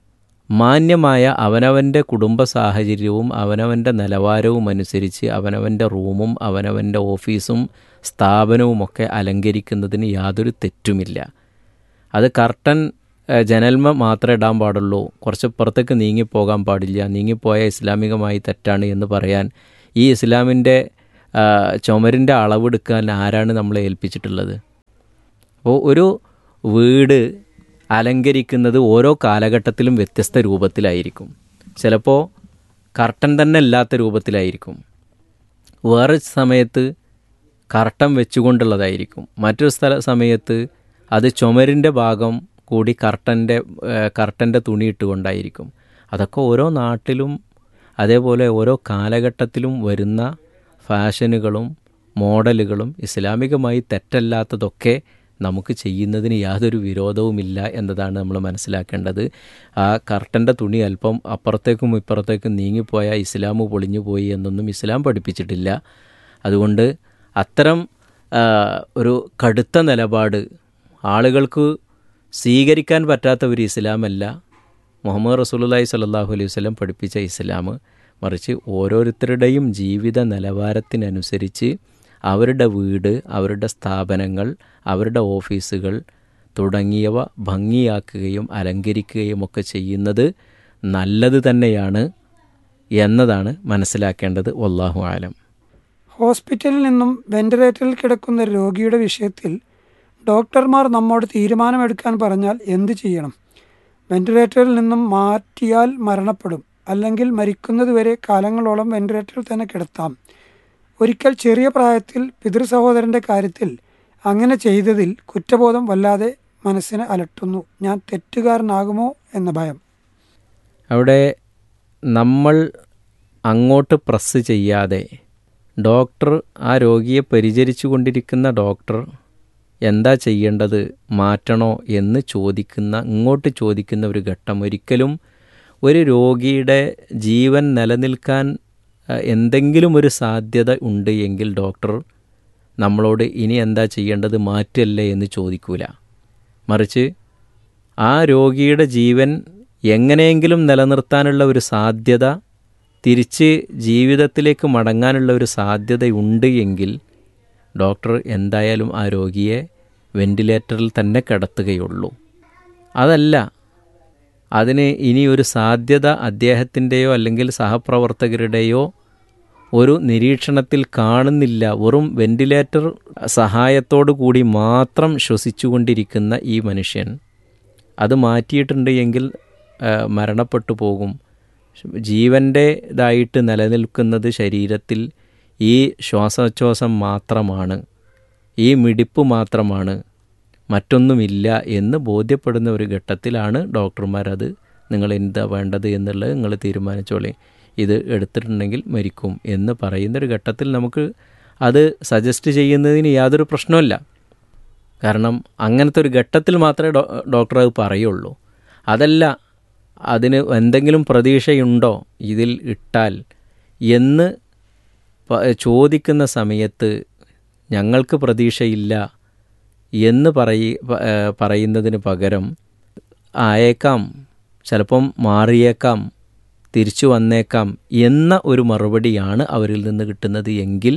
മാന്യമായ അവനവൻ്റെ കുടുംബ സാഹചര്യവും അവനവൻ്റെ നിലവാരവും അനുസരിച്ച് അവനവൻ്റെ റൂമും അവനവൻ്റെ ഓഫീസും സ്ഥാപനവുമൊക്കെ അലങ്കരിക്കുന്നതിന് യാതൊരു തെറ്റുമില്ല അത് കർട്ടൻ ഏഹ്, ജനൽമ മാത്രമേ ഇടാൻ പാടുള്ളൂ കുറച്ച് പുറത്തേക്ക് നീങ്ങിപ്പോകാൻ പാടില്ല നീങ്ങിപ്പോയ ഇസ്ലാമികമായി തെറ്റാണ് എന്ന് പറയാൻ ഈ ഇസ്ലാമിൻ്റെ ചുമരിൻ്റെ അളവെടുക്കാൻ ആരാണ് നമ്മളെ ഏൽപ്പിച്ചിട്ടുള്ളത് അപ്പോൾ ഒരു വീട് അലങ്കരിക്കുന്നത് ഓരോ കാലഘട്ടത്തിലും വ്യത്യസ്ത രൂപത്തിലായിരിക്കും ചിലപ്പോൾ കർട്ടൻ തന്നെ ഇല്ലാത്ത രൂപത്തിലായിരിക്കും വേറെ സമയത്ത് കർട്ടൻ വെച്ചുകൊണ്ടുള്ളതായിരിക്കും മറ്റൊരു സ്ഥല സമയത്ത് അത് ചുമരിൻ്റെ ഭാഗം കൂടി കർട്ടൻ്റെ കർട്ടൻ്റെ തുണി ഇട്ടുകൊണ്ടായിരിക്കും അതൊക്കെ ഓരോ നാട്ടിലും അതേപോലെ ഓരോ കാലഘട്ടത്തിലും വരുന്ന ഫാഷനുകളും മോഡലുകളും ഇസ്ലാമികമായി തെറ്റല്ലാത്തതൊക്കെ നമുക്ക് ചെയ്യുന്നതിന് യാതൊരു വിരോധവുമില്ല എന്നതാണ് നമ്മൾ മനസ്സിലാക്കേണ്ടത് ആ കർട്ടൻ്റെ തുണി അല്പം അപ്പുറത്തേക്കും ഇപ്പുറത്തേക്കും നീങ്ങിപ്പോയ ഇസ്ലാം പൊളിഞ്ഞു പോയി എന്നൊന്നും ഇസ്ലാം പഠിപ്പിച്ചിട്ടില്ല അതുകൊണ്ട് അത്തരം ആ, ഒരു കടുത്ത നിലപാട് ആളുകൾക്ക് സ്വീകരിക്കാൻ പറ്റാത്ത ഒരു ഇസ്ലാമല്ല മുഹമ്മദ് റസൂലുള്ളാഹി സ്വല്ലല്ലാഹു അലൈഹി വസല്ലം പഠിപ്പിച്ച ഇസ്ലാം മറിച്ച് ഓരോരുത്തരുടെയും ജീവിത നിലവാരത്തിനനുസരിച്ച് അവരുടെ വീട് അവരുടെ സ്ഥാപനങ്ങൾ അവരുടെ ഓഫീസുകൾ തുടങ്ങിയവ ഭംഗിയാക്കുകയും അലങ്കരിക്കുകയും ഒക്കെ ചെയ്യുന്നത് നല്ലത് തന്നെയാണ് എന്നതാണ് മനസ്സിലാക്കേണ്ടത് വല്ലാഹു ആലം ഹോസ്പിറ്റലിൽ നിന്നും വെന്റിലേറ്ററിൽ കിടക്കുന്ന രോഗിയുടെ വിഷയത്തിൽ ഡോക്ടർമാർ നമ്മോട് തീരുമാനമെടുക്കാൻ പറഞ്ഞാൽ എന്ത് ചെയ്യണം വെന്റിലേറ്ററിൽ നിന്നും മാറ്റിയാൽ മരണപ്പെടും അല്ലെങ്കിൽ മരിക്കുന്നതുവരെ കാലങ്ങളോളം വെന്റിലേറ്ററിൽ തന്നെ കിടത്താം ഒരിക്കൽ ചെറിയ പ്രായത്തിൽ പിതൃ സഹോദരൻ്റെ കാര്യത്തിൽ അങ്ങനെ ചെയ്തതിൽ കുറ്റബോധം വല്ലാതെ മനസ്സിനെ അലട്ടുന്നു ഞാൻ തെറ്റുകാരനാകുമോ എന്ന ഭയം അവിടെ നമ്മൾ അങ്ങോട്ട് പ്രസ് ചെയ്യാതെ ഡോക്ടർ ആ രോഗിയെ പരിചരിച്ചു കൊണ്ടിരിക്കുന്ന ഡോക്ടർ എന്താ ചെയ്യേണ്ടത് മാറ്റണോ എന്ന് ചോദിക്കുന്ന ഇങ്ങോട്ട് ചോദിക്കുന്ന ഒരു ഘട്ടം ഒരിക്കലും ഒരു രോഗിയുടെ ജീവൻ നിലനിൽക്കാൻ അഹ്, എന്തെങ്കിലും ഒരു സാധ്യത ഉണ്ട് എങ്കിൽ ഡോക്ടർ നമ്മളോട് ഇനി എന്താ ചെയ്യേണ്ടത് മാറ്റല്ലേ എന്ന് ചോദിക്കൂല മറിച്ച് ആ രോഗിയുടെ ജീവൻ എങ്ങനെയെങ്കിലും നിലനിർത്താനുള്ള ഒരു സാധ്യത തിരിച്ച് ജീവിതത്തിലേക്ക് മടങ്ങാനുള്ള ഒരു സാധ്യതയുണ്ട് എങ്കിൽ ഡോക്ടർ എന്തായാലും ആ രോഗിയെ വെന്റിലേറ്ററിൽ തന്നെ കിടത്തുകയുള്ളൂ അതല്ല അതിന് ഇനി ഒരു സാധ്യത അദ്ദേഹത്തിൻ്റെയോ അല്ലെങ്കിൽ സഹപ്രവർത്തകരുടെയോ ഒരു നിരീക്ഷണത്തിൽ കാണുന്നില്ല വെറും വെന്റിലേറ്റർ സഹായത്തോടു കൂടി മാത്രം ശ്വസിച്ചുകൊണ്ടിരിക്കുന്ന ഈ മനുഷ്യൻ അത് മാറ്റിയിട്ടുണ്ട് എങ്കിൽ ആ, മരണപ്പെട്ടു പോകും ജീവൻ്റേതായിട്ട് നിലനിൽക്കുന്നത് ശരീരത്തിൽ ഈ ശ്വാസോച്ഛ്വാസം മാത്രമാണ് ഈ മിടിപ്പ് മാത്രമാണ് മറ്റൊന്നുമില്ല എന്ന് ബോധ്യപ്പെടുന്ന ഒരു ഘട്ടത്തിലാണ് ഡോക്ടർമാരത് നിങ്ങൾ എന്താ വേണ്ടത് എന്നുള്ളത് നിങ്ങൾ തീരുമാനിച്ചോളേ ഇത് എടുത്തിട്ടുണ്ടെങ്കിൽ മരിക്കും എന്ന് പറയുന്നൊരു ഘട്ടത്തിൽ നമുക്ക് അത് സജസ്റ്റ് ചെയ്യുന്നതിന് യാതൊരു പ്രശ്നമില്ല കാരണം അങ്ങനത്തെ ഒരു ഘട്ടത്തിൽ മാത്രമേ ഡോ ഡോക്ടർ അത് പറയുള്ളൂ അതല്ല അതിന് എന്തെങ്കിലും പ്രതീക്ഷയുണ്ടോ ഇതിൽ ഇട്ടാൽ എന്ന് പ- ചോദിക്കുന്ന സമയത്ത് ഞങ്ങൾക്ക് പ്രതീക്ഷയില്ല എന്ന് പറയ പ- ഏഹ് പറയുന്നതിന് പകരം ആയേക്കാം ചിലപ്പം മാറിയേക്കാം തിരിച്ചു വന്നേക്കാം എന്ന ഒരു മറുപടിയാണ് അവരിൽ നിന്ന് കിട്ടുന്നത് എങ്കിൽ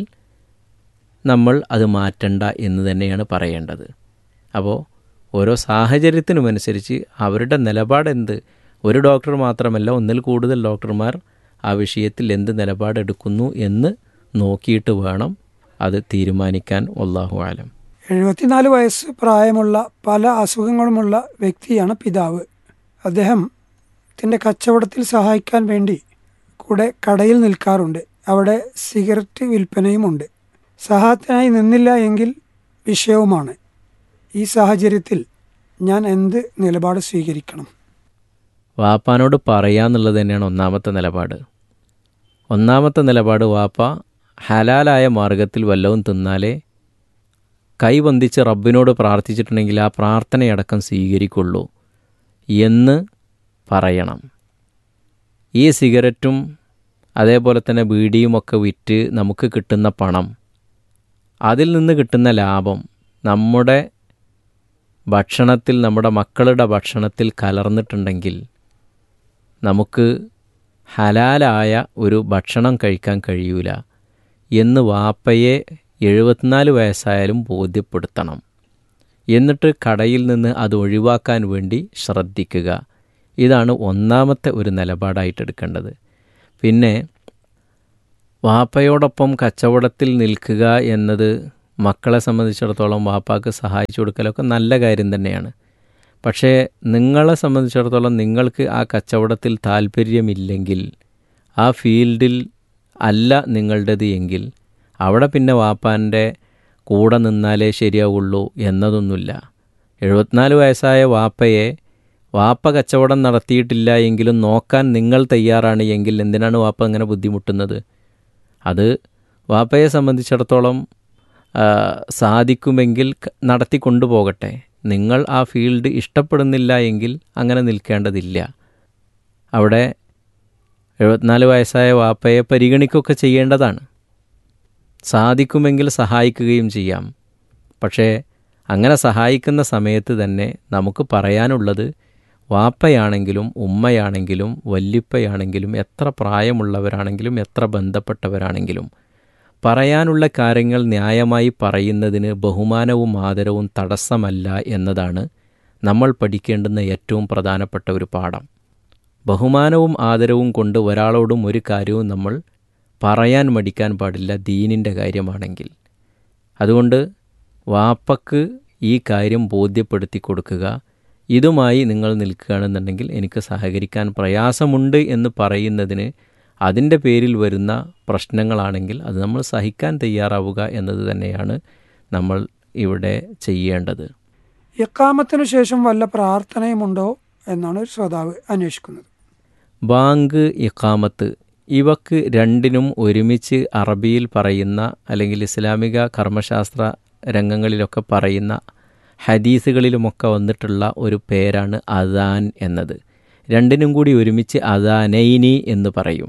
നമ്മൾ അത് മാറ്റണ്ട എന്ന് തന്നെയാണ് പറയേണ്ടത് അപ്പോൾ ഓരോ സാഹചര്യത്തിനുമനുസരിച്ച് അവരുടെ നിലപാടെന്ത് ഒരു ഡോക്ടർ മാത്രമല്ല ഒന്നിൽ കൂടുതൽ ഡോക്ടർമാർ ആ വിഷയത്തിൽ എന്ത് നിലപാടെടുക്കുന്നു എന്ന് നോക്കിയിട്ട് വേണം അത് തീരുമാനിക്കാൻ ഒല്ലാഹു ആലം എഴുപത്തിനാല് വയസ്സ് പ്രായമുള്ള പല അസുഖങ്ങളുമുള്ള വ്യക്തിയാണ് പിതാവ് അദ്ദേഹം തൻ്റെ കച്ചവടത്തിൽ സഹായിക്കാൻ വേണ്ടി കൂടെ കടയിൽ നിൽക്കാറുണ്ട് അവിടെ സിഗരറ്റ് വിൽപ്പനയുമുണ്ട് സഹായത്തിനായി നിന്നില്ല എങ്കിൽ വിഷയവുമാണ് ഈ സാഹചര്യത്തിൽ ഞാൻ എന്ത് നിലപാട് സ്വീകരിക്കണം വാപ്പാനോട് പറയാന്നുള്ളത് തന്നെയാണ് ഒന്നാമത്തെ നിലപാട് ഒന്നാമത്തെ നിലപാട് വാപ്പ ഹലാലായ മാർഗത്തിൽ വല്ലതും തിന്നാലേ കൈബന്ധിച്ച് റബ്ബിനോട് പ്രാർത്ഥിച്ചിട്ടുണ്ടെങ്കിൽ ആ പ്രാർത്ഥനയടക്കം സ്വീകരിക്കുള്ളൂ എന്ന് പറയണം ഈ സിഗരറ്റും അതേപോലെ തന്നെ ബീഡിയുമൊക്കെ വിറ്റ് നമുക്ക് കിട്ടുന്ന പണം അതിൽ നിന്ന് കിട്ടുന്ന ലാഭം നമ്മുടെ ഭക്ഷണത്തിൽ നമ്മുടെ മക്കളുടെ ഭക്ഷണത്തിൽ കലർന്നിട്ടുണ്ടെങ്കിൽ നമുക്ക് ഹലാലായ ഒരു ഭക്ഷണം കഴിക്കാൻ കഴിയൂല എന്ന് വാപ്പയെ എഴുപത്തിനാല് വയസ്സായാലും ബോധ്യപ്പെടുത്തണം എന്നിട്ട് കടയിൽ നിന്ന് അത് ഒഴിവാക്കാൻ വേണ്ടി ശ്രദ്ധിക്കുക ഇതാണ് ഒന്നാമത്തെ ഒരു നിലപാടായിട്ട് എടുക്കേണ്ടത് പിന്നെ വാപ്പയോടൊപ്പം കച്ചവടത്തിൽ നിൽക്കുക എന്നത് മക്കളെ സംബന്ധിച്ചിടത്തോളം വാപ്പാക്ക് സഹായിച്ചു കൊടുക്കലൊക്കെ നല്ല കാര്യം തന്നെയാണ് പക്ഷേ നിങ്ങളെ സംബന്ധിച്ചിടത്തോളം നിങ്ങൾക്ക് ആ കച്ചവടത്തിൽ താല്പര്യമില്ലെങ്കിൽ ആ ഫീൽഡിൽ അല്ല നിങ്ങളുടേത് എങ്കിൽ അവിടെ പിന്നെ വാപ്പാൻ്റെ കൂടെ നിന്നാലേ ശരിയാവുള്ളൂ എന്നതൊന്നുമില്ല എഴുപത്തിനാല് വയസ്സായ വാപ്പയെ വാപ്പ കച്ചവടം നടത്തിയിട്ടില്ല എങ്കിലും നോക്കാൻ നിങ്ങൾ തയ്യാറാണ് എങ്കിൽ എന്തിനാണ് വാപ്പ അങ്ങനെ ബുദ്ധിമുട്ടുന്നത് അത് വാപ്പയെ സംബന്ധിച്ചിടത്തോളം ആ, സാധിക്കുമെങ്കിൽ ക- നടത്തി കൊണ്ടുപോകട്ടെ നിങ്ങൾ ആ ഫീൽഡ് ഇഷ്ടപ്പെടുന്നില്ല എങ്കിൽ അങ്ങനെ നിൽക്കേണ്ടതില്ല അവിടെ എഴുപത്തിനാല് വയസ്സായ വാപ്പയെ പരിഗണിക്കുകയൊക്കെ ചെയ്യേണ്ടതാണ് സാധിക്കുമെങ്കിൽ സഹായിക്കുകയും ചെയ്യാം പക്ഷേ അങ്ങനെ സഹായിക്കുന്ന സമയത്ത് തന്നെ നമുക്ക് പറയാനുള്ളത് വാപ്പയാണെങ്കിലും ഉമ്മയാണെങ്കിലും വല്യപ്പയാണെങ്കിലും എത്ര പ്രായമുള്ളവരാണെങ്കിലും എത്ര ബന്ധപ്പെട്ടവരാണെങ്കിലും പറയാനുള്ള കാര്യങ്ങൾ ന്യായമായി പറയുന്നതിന് ബഹുമാനവും ആദരവും തടസ്സമല്ല എന്നതാണ് നമ്മൾ പഠിക്കേണ്ടുന്ന ഏറ്റവും പ്രധാനപ്പെട്ട ഒരു പാഠം ബഹുമാനവും ആദരവും കൊണ്ട് ഒരാളോടും ഒരു കാര്യവും നമ്മൾ പറയാൻ മടിക്കാൻ പാടില്ല ദീനിൻ്റെ കാര്യമാണെങ്കിൽ അതുകൊണ്ട് വാപ്പക്ക് ഈ കാര്യം ബോധ്യപ്പെടുത്തി കൊടുക്കുക ഇതുമായി നിങ്ങൾ നിൽക്കുകയാണെന്നുണ്ടെങ്കിൽ എനിക്ക് സഹകരിക്കാൻ പ്രയാസമുണ്ട് എന്ന് പറയുന്നതിന് അതിൻ്റെ പേരിൽ വരുന്ന പ്രശ്നങ്ങളാണെങ്കിൽ അത് നമ്മൾ സഹിക്കാൻ തയ്യാറാവുക എന്നത് തന്നെയാണ് നമ്മൾ ഇവിടെ ചെയ്യേണ്ടത് ഇക്കാമത്തിനു ശേഷം വല്ല പ്രാർത്ഥനയുമുണ്ടോ എന്നാണ് ഒരു ശ്രോതാവ് അന്വേഷിക്കുന്നത് ബാങ്ക് ഇഖാമത്ത് ഇവക്ക് രണ്ടിനും ഒരുമിച്ച് അറബിയിൽ പറയുന്ന അല്ലെങ്കിൽ ഇസ്ലാമിക കർമ്മശാസ്ത്ര രംഗങ്ങളിലൊക്കെ പറയുന്ന ഹദീസുകളിലുമൊക്കെ വന്നിട്ടുള്ള ഒരു പേരാണ് അദാൻ എന്നത് രണ്ടിനും കൂടി ഒരുമിച്ച് അദാനൈനി എന്ന് പറയും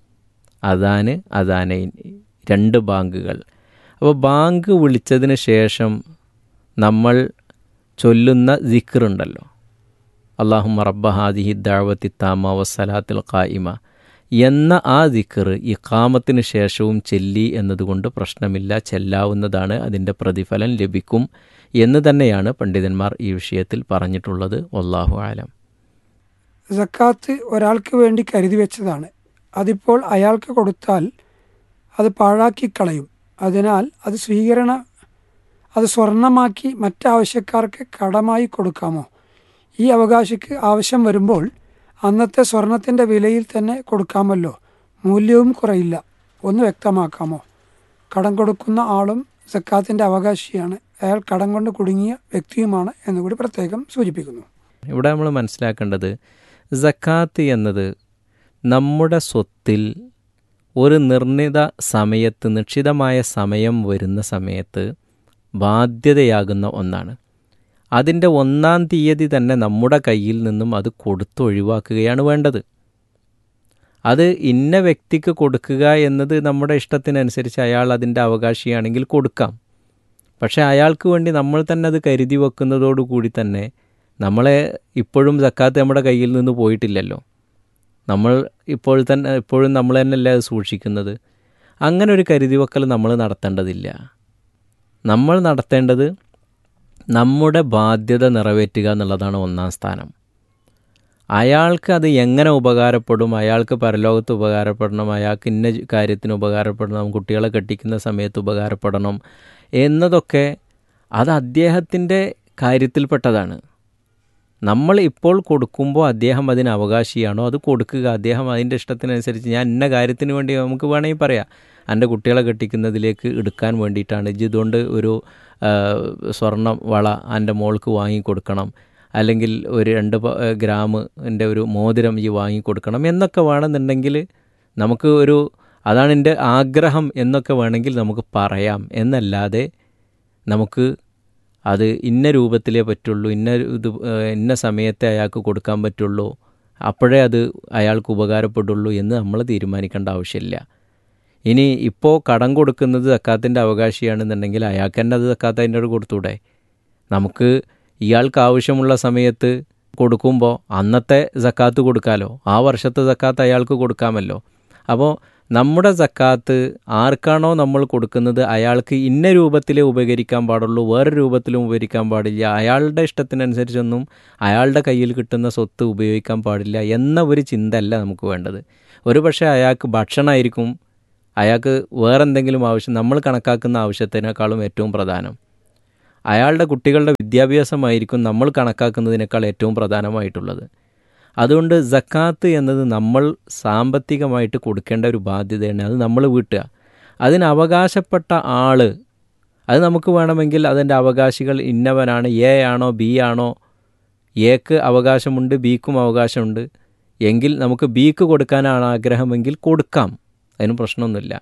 അദാന് അദാനൈൻ രണ്ട് ബാങ്കുകൾ അപ്പോൾ ബാങ്ക് വിളിച്ചതിന് ശേഷം നമ്മൾ ചൊല്ലുന്ന ദിക്റുണ്ടല്ലോ അള്ളാഹുമ്മ റബ്ബ ഹാദിഹി ദാവത്തി താമ വസ്സലാത്തിൽ ഖായിമ എന്ന ആ ദിക്കർ ഇഖാമത്തിന് ശേഷവും ചെല്ലി എന്നതുകൊണ്ട് പ്രശ്നമില്ല ചെല്ലാവുന്നതാണ് അതിൻ്റെ പ്രതിഫലം ലഭിക്കും എന്ന് തന്നെയാണ് പണ്ഡിതന്മാർ ഈ വിഷയത്തിൽ പറഞ്ഞിട്ടുള്ളത് വല്ലാഹു ആലം സക്കാത്ത് ഒരാൾക്ക് വേണ്ടി കരുതി വെച്ചതാണ് അതിപ്പോൾ അയാൾക്ക് കൊടുത്താൽ അത് പാഴാക്കി കളയും അതിനാൽ അത് സ്വീകരണ അത് സ്വർണമാക്കി മറ്റാവശ്യക്കാർക്ക് കടമായി കൊടുക്കാമോ ഈ അവകാശിക്ക് ആവശ്യം വരുമ്പോൾ അന്നത്തെ സ്വർണത്തിൻ്റെ വിലയിൽ തന്നെ കൊടുക്കാമല്ലോ മൂല്യവും കുറയില്ല ഒന്ന് വ്യക്തമാക്കാമോ കടം കൊടുക്കുന്ന ആളും സക്കാത്തിൻ്റെ അവകാശിയാണ് അയാൾ കടം കൊണ്ട് കുടുങ്ങിയ വ്യക്തിയുമാണ് എന്നുകൂടി പ്രത്യേകം സൂചിപ്പിക്കുന്നു ഇവിടെ നമ്മൾ മനസ്സിലാക്കേണ്ടത് സക്കാത്ത് എന്നത് നമ്മുടെ സ്വത്തിൽ ഒരു നിർണിത സമയത്ത് നിശ്ചിതമായ സമയം വരുന്ന സമയത്ത് ബാധ്യതയാകുന്ന ഒന്നാണ് അതിൻ്റെ ഒന്നാം തീയതി തന്നെ നമ്മുടെ കയ്യിൽ നിന്നും അത് കൊടുത്തൊഴിവാക്കുകയാണ് വേണ്ടത് അത് ഇന്ന വ്യക്തിക്ക് കൊടുക്കുക എന്നത് നമ്മുടെ ഇഷ്ടത്തിനനുസരിച്ച് അയാൾ അതിൻ്റെ അവകാശിയാണെങ്കിൽ കൊടുക്കാം പക്ഷേ അയാൾക്ക് വേണ്ടി നമ്മൾ തന്നെ അത് കരുതി വെക്കുന്നതോടുകൂടി തന്നെ നമ്മളെ ഇപ്പോഴും സക്കാത്ത് നമ്മുടെ കയ്യിൽ നിന്ന് പോയിട്ടില്ലല്ലോ നമ്മൾ ഇപ്പോൾ തന്നെ ഇപ്പോഴും നമ്മൾ തന്നെയല്ലേ അത് സൂക്ഷിക്കുന്നത് അങ്ങനെ ഒരു കരുതി വെക്കൽ നമ്മൾ നടത്തേണ്ടതില്ല നമ്മൾ നടത്തേണ്ടത് നമ്മുടെ ബാധ്യത നിറവേറ്റുക എന്നുള്ളതാണ് ഒന്നാം സ്ഥാനം അയാൾക്ക് അത് എങ്ങനെ ഉപകാരപ്പെടും അയാൾക്ക് പരലോകത്ത് ഉപകാരപ്പെടണം അയാൾക്ക് ഇന്ന കാര്യത്തിന് ഉപകാരപ്പെടണം കുട്ടികളെ കെട്ടിക്കുന്ന സമയത്ത് ഉപകാരപ്പെടണം എന്നതൊക്കെ അത് അദ്ദേഹത്തിൻ്റെ കാര്യത്തിൽപ്പെട്ടതാണ് നമ്മൾ ഇപ്പോൾ കൊടുക്കുമ്പോൾ അദ്ദേഹം അതിന് അവകാശിയാണോ അത് കൊടുക്കുക അദ്ദേഹം അതിൻ്റെ ഇഷ്ടത്തിനനുസരിച്ച് ഞാൻ ഇന്ന കാര്യത്തിന് വേണ്ടി നമുക്ക് വേണമെങ്കിൽ പറയാം എൻ്റെ കുട്ടികളെ കെട്ടിക്കുന്നതിലേക്ക് എടുക്കാൻ വേണ്ടിയിട്ടാണ് ഇജ്ജ് ഇതുകൊണ്ട് ഒരു സ്വർണ്ണ വള എൻ്റെ മോൾക്ക് വാങ്ങിക്കൊടുക്കണം അല്ലെങ്കിൽ ഒരു രണ്ട് ഗ്രാമിൻ്റെ ഒരു മോതിരം ഈ വാങ്ങിക്കൊടുക്കണം എന്നൊക്കെ വേണമെന്നുണ്ടെങ്കിൽ നമുക്ക് ഒരു അതാണ് എൻ്റെ ആഗ്രഹം എന്നൊക്കെ വേണമെങ്കിൽ നമുക്ക് പറയാം എന്നല്ലാതെ നമുക്ക് അത് ഇന്ന രൂപത്തിലേ പറ്റുള്ളൂ ഇന്ന ഇത് ഇന്ന സമയത്തെ അയാൾക്ക് കൊടുക്കാൻ പറ്റുള്ളൂ അപ്പോഴേ അത് അയാൾക്ക് ഉപകാരപ്പെടുള്ളൂ എന്ന് നമ്മൾ തീരുമാനിക്കേണ്ട ആവശ്യമില്ല ഇനി ഇപ്പോൾ കടം കൊടുക്കുന്നത് സക്കാത്തിൻ്റെ അവകാശിയാണെന്നുണ്ടെങ്കിൽ അയാൾക്ക് തന്നെ അത് സക്കാത്ത് അതിൻ്റെ കൊടുത്തൂടെ നമുക്ക് ഇയാൾക്ക് ആവശ്യമുള്ള സമയത്ത് കൊടുക്കുമ്പോൾ അന്നത്തെ സക്കാത്ത് കൊടുക്കാമല്ലോ ആ വർഷത്തെ സക്കാത്ത് അയാൾക്ക് കൊടുക്കാമല്ലോ അപ്പോൾ നമ്മുടെ സക്കാത്ത് ആർക്കാണോ നമ്മൾ കൊടുക്കുന്നത് അയാൾക്ക് ഇന്ന രൂപത്തിലേ ഉപകരിക്കാൻ പാടുള്ളൂ വേറെ രൂപത്തിലും ഉപകരിക്കാൻ പാടില്ല അയാളുടെ ഇഷ്ടത്തിനനുസരിച്ചൊന്നും അയാളുടെ കയ്യിൽ കിട്ടുന്ന സ്വത്ത് ഉപയോഗിക്കാൻ പാടില്ല എന്ന ഒരു ചിന്ത അല്ല നമുക്ക് വേണ്ടത് ഒരു പക്ഷേ അയാൾക്ക് ഭക്ഷണമായിരിക്കും അയാൾക്ക് വേറെന്തെങ്കിലും ആവശ്യം നമ്മൾ കണക്കാക്കുന്ന ആവശ്യത്തിനേക്കാളും ഏറ്റവും പ്രധാനം അയാളുടെ കുട്ടികളുടെ വിദ്യാഭ്യാസമായിരിക്കും നമ്മൾ കണക്കാക്കുന്നതിനേക്കാൾ ഏറ്റവും പ്രധാനമായിട്ടുള്ളത് അതുകൊണ്ട് സക്കാത്ത് എന്നത് നമ്മൾ സാമ്പത്തികമായിട്ട് കൊടുക്കേണ്ട ഒരു ബാധ്യതയാണ് അത് നമ്മൾ വീട്ടുക അതിന് അവകാശപ്പെട്ട ആൾ അത് നമുക്ക് വേണമെങ്കിൽ അതിൻ്റെ അവകാശികൾ ഇന്നവനാണ് എ ആണോ ബി ആണോ എക്ക് അവകാശമുണ്ട് ബിക്കും അവകാശമുണ്ട് എങ്കിൽ നമുക്ക് ബിക്ക് കൊടുക്കാനാണ് ആഗ്രഹമെങ്കിൽ കൊടുക്കാം അതിന് പ്രശ്നമൊന്നുമില്ല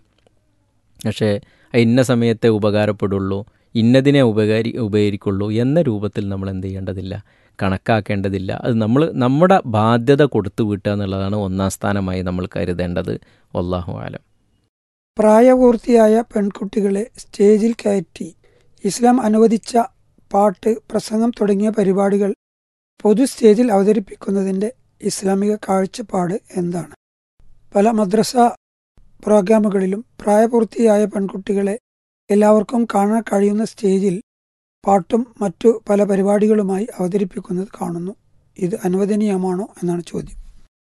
പക്ഷേ ഇന്ന സമയത്തെ ഉപകാരപ്പെടുള്ളൂ ഇന്നതിനെ ഉപകാരി ഉപകരിക്കുള്ളൂ എന്ന രൂപത്തിൽ നമ്മൾ എന്ത് ചെയ്യേണ്ടതില്ല കണക്കാക്കേണ്ടതില്ല അത് നമ്മൾ നമ്മുടെ ബാധ്യത കൊടുത്തു വീട്ടുക എന്നുള്ളതാണ് ഒന്നാം സ്ഥാനമായി നമ്മൾ കരുതേണ്ടത് വല്ലാഹു ആലം പ്രായപൂർത്തിയായ പെൺകുട്ടികളെ സ്റ്റേജിൽ കയറ്റി ഇസ്ലാം അനുവദിച്ച പാട്ട് പ്രസംഗം തുടങ്ങിയ പരിപാടികൾ പൊതു സ്റ്റേജിൽ അവതരിപ്പിക്കുന്നതിൻ്റെ ഇസ്ലാമിക കാഴ്ചപ്പാട് എന്താണ് പല മദ്രസ പ്രോഗ്രാമുകളിലും പ്രായപൂർത്തിയായ പെൺകുട്ടികളെ എല്ലാവർക്കും കാണാൻ കഴിയുന്ന സ്റ്റേജിൽ പാട്ടും മറ്റു പല പരിപാടികളുമായി അവതരിപ്പിക്കുന്നത് കാണുന്നു ഇത് അനുവദനീയമാണോ എന്നാണ് ചോദ്യം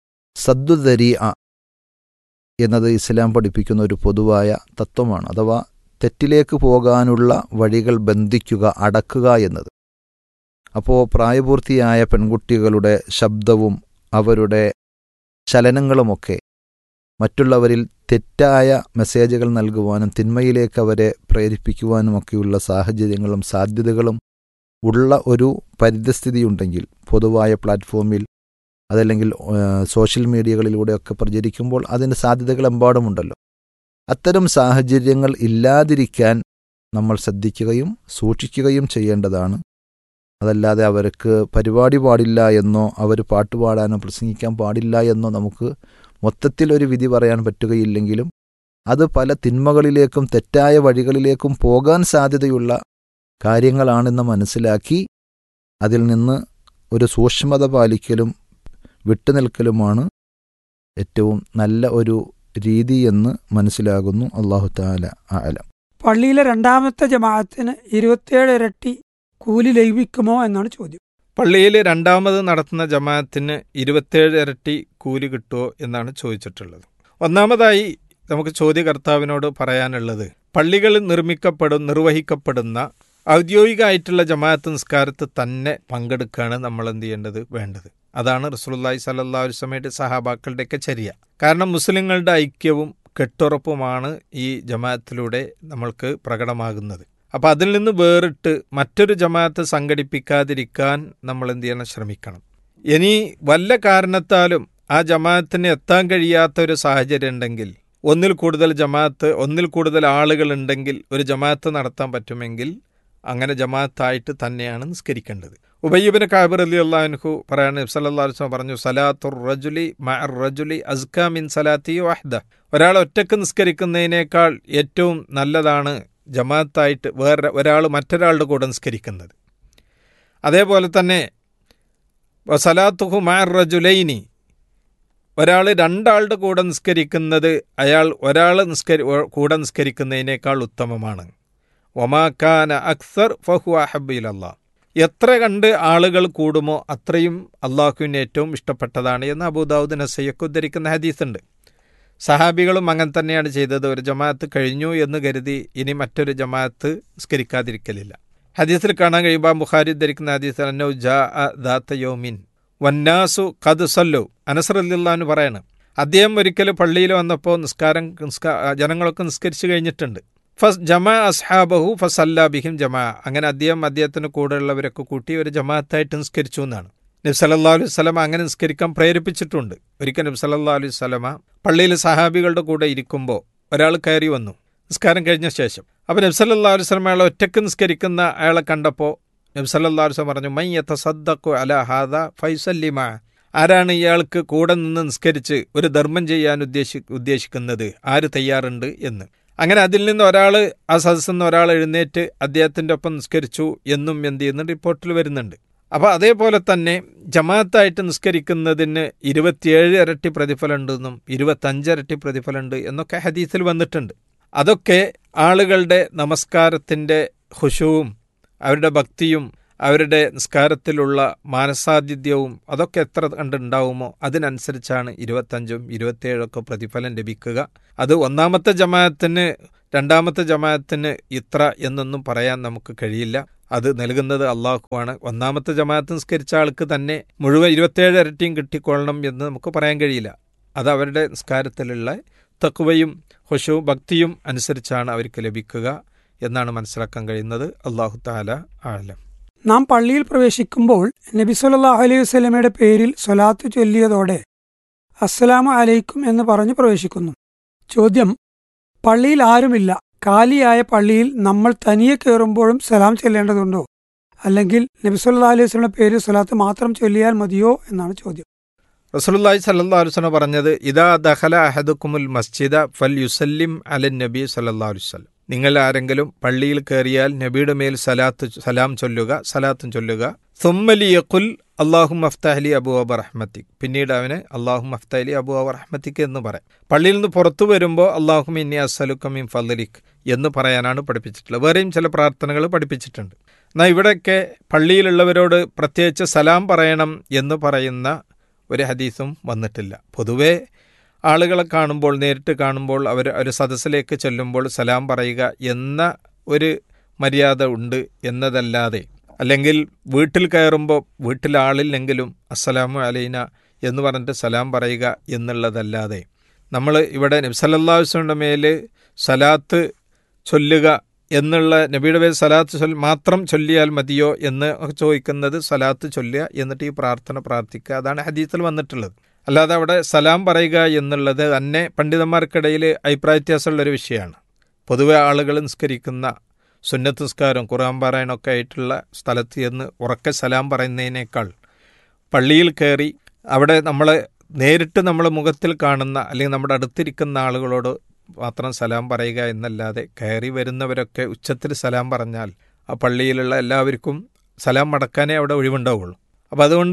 സദ്ദുദരി എന്നത് ഇസ്ലാം പഠിപ്പിക്കുന്ന ഒരു പൊതുവായ തത്വമാണ് അഥവാ തെറ്റിലേക്ക് പോകാനുള്ള വഴികൾ ബന്ധിക്കുക അടക്കുക എന്നത് അപ്പോൾ പ്രായപൂർത്തിയായ പെൺകുട്ടികളുടെ ശബ്ദവും അവരുടെ ചലനങ്ങളുമൊക്കെ മറ്റുള്ളവരിൽ തെറ്റായ മെസ്സേജുകൾ നൽകുവാനും തിന്മയിലേക്ക് അവരെ പ്രേരിപ്പിക്കുവാനുമൊക്കെയുള്ള സാഹചര്യങ്ങളും സാധ്യതകളും ഉള്ള ഒരു പരിതസ്ഥിതിയുണ്ടെങ്കിൽ പൊതുവായ പ്ലാറ്റ്ഫോമിൽ അതല്ലെങ്കിൽ സോഷ്യൽ മീഡിയകളിലൂടെയൊക്കെ പ്രചരിക്കുമ്പോൾ അതിൻ്റെ സാധ്യതകൾ എമ്പാടുമുണ്ടല്ലോ അത്തരം സാഹചര്യങ്ങൾ ഇല്ലാതിരിക്കാൻ നമ്മൾ ശ്രദ്ധിക്കുകയും സൂക്ഷിക്കുകയും ചെയ്യേണ്ടതാണ് അതല്ലാതെ അവർക്ക് പരിപാടി പാടില്ല എന്നോ അവർ പാട്ടുപാടാനോ പ്രസംഗിക്കാൻ പാടില്ല എന്നോ നമുക്ക് മൊത്തത്തിൽ ഒരു വിധി പറയാൻ പറ്റുകയില്ലെങ്കിലും അത് പല തിന്മകളിലേക്കും തെറ്റായ വഴികളിലേക്കും പോകാൻ സാധ്യതയുള്ള കാര്യങ്ങളാണെന്ന് മനസ്സിലാക്കി അതിൽ നിന്ന് ഒരു സൂക്ഷ്മത പാലിക്കലും വിട്ടുനിൽക്കലുമാണ് ഏറ്റവും നല്ല ഒരു രീതി എന്ന് മനസ്സിലാകുന്നു അള്ളാഹു താല ആലം പള്ളിയിലെ രണ്ടാമത്തെ ജമാഅത്തിന് ഇരുപത്തിയേഴ് ഇരട്ടി കൂലി ലഭിക്കുമോ എന്നാണ് ചോദ്യം പള്ളിയിൽ രണ്ടാമത് നടത്തുന്ന ജമാഅത്തിന് ഇരുപത്തേഴ് ഇരട്ടി കൂലി കിട്ടുമോ എന്നാണ് ചോദിച്ചിട്ടുള്ളത് ഒന്നാമതായി നമുക്ക് ചോദ്യകർത്താവിനോട് പറയാനുള്ളത് പള്ളികളിൽ നിർമ്മിക്കപ്പെടും നിർവഹിക്കപ്പെടുന്ന ഔദ്യോഗികമായിട്ടുള്ള ജമാഅത്ത് നിസ്കാരത്ത് തന്നെ പങ്കെടുക്കുകയാണ് നമ്മൾ എന്ത് ചെയ്യേണ്ടത് വേണ്ടത് അതാണ് റസൂലുള്ളാഹി സല്ലല്ലാഹു അലൈഹി വസല്ലമയുടെ സഹാബാക്കളുടെയൊക്കെ ചര്യ കാരണം മുസ്ലിങ്ങളുടെ ഐക്യവും കെട്ടുറപ്പുമാണ് ഈ ജമാഅത്തിലൂടെ നമ്മൾക്ക് പ്രകടമാകുന്നത് അപ്പോൾ അതിൽ നിന്ന് വേറിട്ട് മറ്റൊരു ജമാഅത്ത് സംഘടിപ്പിക്കാതിരിക്കാൻ നമ്മൾ എന്ത് ചെയ്യണം ശ്രമിക്കണം ഇനി വല്ല കാരണത്താലും ആ ജമാഅത്തിന് എത്താൻ കഴിയാത്ത ഒരു സാഹചര്യം ഉണ്ടെങ്കിൽ ഒന്നിൽ കൂടുതൽ ജമാഅത്ത് ഒന്നിൽ കൂടുതൽ ആളുകൾ ഉണ്ടെങ്കിൽ ഒരു ജമാഅത്ത് നടത്താൻ പറ്റുമെങ്കിൽ അങ്ങനെ ജമാഅത്തായിട്ട് തന്നെയാണ് നിസ്കരിക്കേണ്ടത് ഉബയ്യബിന് കാബിർ അലി അള്ളാഹുഹു പറയാണ് നബ്സല്ലാസ്ലം പറഞ്ഞു സലാത്തുർ റജുലി മഅർ റജുലി അസ്ക മിൻ സലാത്തി വാഹ്ദ ഒരാൾ ഒറ്റക്ക് നിസ്കരിക്കുന്നതിനേക്കാൾ ഏറ്റവും നല്ലതാണ് ജമാഅത്തായിട്ട് വേറെ ഒരാൾ മറ്റൊരാളുടെ കൂടെ നിസ്കരിക്കുന്നത് അതേപോലെ തന്നെ സലാത്തുഹു മഅർ റജുലൈനി ഒരാൾ രണ്ടാളുടെ കൂടെ നിസ്കരിക്കുന്നത് അയാൾ ഒരാൾ നിസ്കരി കൂടെ നിസ്കരിക്കുന്നതിനേക്കാൾ ഉത്തമമാണ് ഒമാക്കാന അക്സർ ഫഹു അഹബിൽ അള്ളാഹ് എത്ര കണ്ട് ആളുകൾ കൂടുമോ അത്രയും അള്ളാഹുവിന് ഏറ്റവും ഇഷ്ടപ്പെട്ടതാണ് എന്ന് അബൂദാവുദ് നസയ്യൊക്കെ ഉദ്ധരിക്കുന്ന ഹദീസുണ്ട് സഹാബികളും അങ്ങനെ തന്നെയാണ് ചെയ്തത് ഒരു ജമാഅത്ത് കഴിഞ്ഞു എന്ന് കരുതി ഇനി മറ്റൊരു ജമാഅത്ത് നിസ്കരിക്കാതിരിക്കലില്ല ഹദീസിൽ കാണാൻ കഴിയുമ്പോൾ ബുഖാരി ഉദ്ധരിക്കുന്ന ഹദീസിൽ അന്നോ ജാ ദാത്ത യോമിൻ വന്നാസു കത് സല്ലു അനസറല്ലാന്ന് പറയാണ് അദ്ദേഹം ഒരിക്കൽ പള്ളിയിൽ വന്നപ്പോൾ നിസ്കാരം നിസ്കാ ജനങ്ങളൊക്കെ നിസ്കരിച്ചു കഴിഞ്ഞിട്ടുണ്ട് ഫസ് ജമാ അസ്ഹാബഹു ഫസല്ലാ ബിഹിം ജമാ അങ്ങനെ അദ്ദേഹം അദ്ദേഹത്തിന് കൂടെയുള്ളവരൊക്കെ കൂട്ടി ഒരു ജമാഅത്തായിട്ട് നിസ്കരിച്ചു എന്നാണ് നബി സല്ലാ അലൈഹി സ്വലമ അങ്ങനെ നിസ്കരിക്കാൻ പ്രേരിപ്പിച്ചിട്ടുണ്ട് ഒരിക്കൽ നബി സല്ലാ അലൈഹി സ്വലമ പള്ളിയിൽ സഹാബികളുടെ കൂടെ ഇരിക്കുമ്പോൾ ഒരാൾ കയറി വന്നു നിസ്കാരം കഴിഞ്ഞ ശേഷം അപ്പോൾ നബി സല്ലാ അലൈഹി സ്വലമ അയാളെ ഒറ്റക്ക് നിസ്കരിക്കുന്ന അയാളെ കണ്ടപ്പോൾ നബി സല്ലാ അലൈഹി സ്വലം പറഞ്ഞു മൈ യത്തസദ്ദഖു അല ഹാദ ഫൈസല്ലിമ ആരാണ് ഇയാൾക്ക് കൂടെ നിന്ന് നിസ്കരിച്ച് ഒരു ധർമ്മം ചെയ്യാൻ ഉദ്ദേശി ഉദ്ദേശിക്കുന്നത് ആര് തയ്യാറുണ്ട് എന്ന് അങ്ങനെ അതിൽ നിന്ന് ഒരാൾ ആ സദസ്സിൽ നിന്ന് ഒരാൾ എഴുന്നേറ്റ് അദ്ദേഹത്തിൻ്റെ ഒപ്പം നിസ്കരിച്ചു എന്നും എന്ത് ചെയ്യുന്ന റിപ്പോർട്ടിൽ വരുന്നുണ്ട് അപ്പോൾ അതേപോലെ തന്നെ ജമാഅത്തായിട്ട് നിസ്കരിക്കുന്നതിന് ഇരുപത്തിയേഴ് ഇരട്ടി പ്രതിഫലമുണ്ടെന്നും ഇരുപത്തഞ്ചിരട്ടി പ്രതിഫലമുണ്ട് എന്നൊക്കെ ഹദീസിൽ വന്നിട്ടുണ്ട് അതൊക്കെ ആളുകളുടെ നമസ്കാരത്തിൻ്റെ ഹുഷുവും അവരുടെ ഭക്തിയും അവരുടെ നിസ്കാരത്തിലുള്ള മാനസാധിത്യവും അതൊക്കെ എത്ര കണ്ടുണ്ടാവുമോ അതിനനുസരിച്ചാണ് ഇരുപത്തഞ്ചും ഇരുപത്തിയേഴൊക്കെ പ്രതിഫലം ലഭിക്കുക അത് ഒന്നാമത്തെ ജമാഅത്തിന് രണ്ടാമത്തെ ജമാഅത്തിന് ഇത്ര എന്നൊന്നും പറയാൻ നമുക്ക് കഴിയില്ല അത് നൽകുന്നത് അള്ളാഹുവാണ് ഒന്നാമത്തെ ജമാഅത്ത് നിസ്കരിച്ച ആൾക്ക് തന്നെ മുഴുവൻ ഇരുപത്തേഴ് ഇരട്ടിയും കിട്ടിക്കൊള്ളണം എന്ന് നമുക്ക് പറയാൻ കഴിയില്ല അത് അവരുടെ നിസ്കാരത്തിലുള്ള തക്കുവയും ഹുഷവും ഭക്തിയും അനുസരിച്ചാണ് അവർക്ക് ലഭിക്കുക എന്നാണ് മനസ്സിലാക്കാൻ കഴിയുന്നത് അള്ളാഹു താല ആലം നാം പള്ളിയിൽ പ്രവേശിക്കുമ്പോൾ നബി സല്ലല്ലാഹു അലൈഹി വസല്ലമയുടെ പേരിൽ സ്വലാത്ത് ചൊല്ലിയതോടെ അസ്സലാമു അലൈക്കും എന്ന് പറഞ്ഞു പ്രവേശിക്കുന്നു ചോദ്യം പള്ളിയിൽ ആരുമില്ല കാലിയായ പള്ളിയിൽ നമ്മൾ തനിയെ കയറുമ്പോഴും സലാം ചൊല്ലേണ്ടതുണ്ടോ അല്ലെങ്കിൽ നബി സല്ലല്ലാഹു അലൈഹി വസല്ലമയുടെ പേരിൽ സ്വലാത്ത് മാത്രം ചൊല്ലിയാൽ മതിയോ എന്നാണ് ചോദ്യം റസൂലുള്ളാഹി സല്ലല്ലാഹു അലൈഹി വസല്ലം പറഞ്ഞത് ഇദാ ദഖല അഹദുക്കുമുൽ മസ്ജിദ ഫൽ യുസല്ലിം അലൻ നബി സല്ലല്ലാഹു അലൈഹി വസല്ലം നിങ്ങൾ ആരെങ്കിലും പള്ളിയിൽ കയറിയാൽ നബിയുടെ മേൽ സലാത്ത് സലാം ചൊല്ലുക സലാത്തും ചൊല്ലുക സുമ്മലിയഖുൽ അള്ളാഹു മഫ്താഹലി അബു അബ റഹ്മത്തിക് പിന്നീട് അവന് അള്ളാഹു മഫ്താഹലി അബു അബ റഹ്മത്തിക് എന്ന് പറയാം പള്ളിയിൽ നിന്ന് പുറത്തു വരുമ്പോൾ അള്ളാഹു മിന്നി അസലുക്കമിൻ ഫലിക് എന്ന് പറയാനാണ് പഠിപ്പിച്ചിട്ടുള്ളത് വേറെയും ചില പ്രാർത്ഥനകൾ പഠിപ്പിച്ചിട്ടുണ്ട് എന്നാൽ ഇവിടെയൊക്കെ പള്ളിയിലുള്ളവരോട് പ്രത്യേകിച്ച് സലാം പറയണം എന്ന് പറയുന്ന ഒരു ഹദീസും വന്നിട്ടില്ല പൊതുവേ ആളുകളെ കാണുമ്പോൾ നേരിട്ട് കാണുമ്പോൾ അവർ ഒരു സദസ്സിലേക്ക് ചെല്ലുമ്പോൾ സലാം പറയുക എന്ന ഒരു മര്യാദ ഉണ്ട് എന്നതല്ലാതെ അല്ലെങ്കിൽ വീട്ടിൽ കയറുമ്പോൾ വീട്ടിൽ ആളില്ലെങ്കിലും അസ്സലാമു അലൈന എന്ന് പറഞ്ഞിട്ട് സലാം പറയുക എന്നുള്ളതല്ലാതെ നമ്മൾ ഇവിടെ നബ്സല്ലാസ്വൻ്റെ മേൽ സലാത്ത് ചൊല്ലുക എന്നുള്ള നബിയുടെ പേര് സലാത്ത് ചൊൽ മാത്രം ചൊല്ലിയാൽ മതിയോ എന്ന് ചോദിക്കുന്നത് സലാത്ത് ചൊല്ലുക എന്നിട്ട് ഈ പ്രാർത്ഥന പ്രാർത്ഥിക്കുക അതാണ് ഹദീസിൽ വന്നിട്ടുള്ളത് അല്ലാതെ അവിടെ സലാം പറയുക എന്നുള്ളത് തന്നെ പണ്ഡിതന്മാർക്കിടയിൽ അഭിപ്രായ വ്യത്യാസമുള്ളൊരു വിഷയമാണ് പൊതുവെ ആളുകൾ നിസ്കരിക്കുന്ന സുന്നത്ത് നിസ്കാരം ഖുറാൻ പാരായണമൊക്കെ ആയിട്ടുള്ള സ്ഥലത്ത് ചെന്ന് ഉറക്കെ സലാം പറയുന്നതിനേക്കാൾ പള്ളിയിൽ കയറി അവിടെ നമ്മൾ നേരിട്ട് നമ്മൾ മുഖത്തിൽ കാണുന്ന അല്ലെങ്കിൽ നമ്മുടെ അടുത്തിരിക്കുന്ന ആളുകളോട് മാത്രം സലാം പറയുക എന്നല്ലാതെ കയറി വരുന്നവരൊക്കെ ഉച്ചത്തിൽ സലാം പറഞ്ഞാൽ ആ പള്ളിയിലുള്ള എല്ലാവർക്കും സലാം മടക്കാനേ അവിടെ ഒഴിവുണ്ടാവുള്ളൂ അപ്പോൾ അതുകൊണ്ട്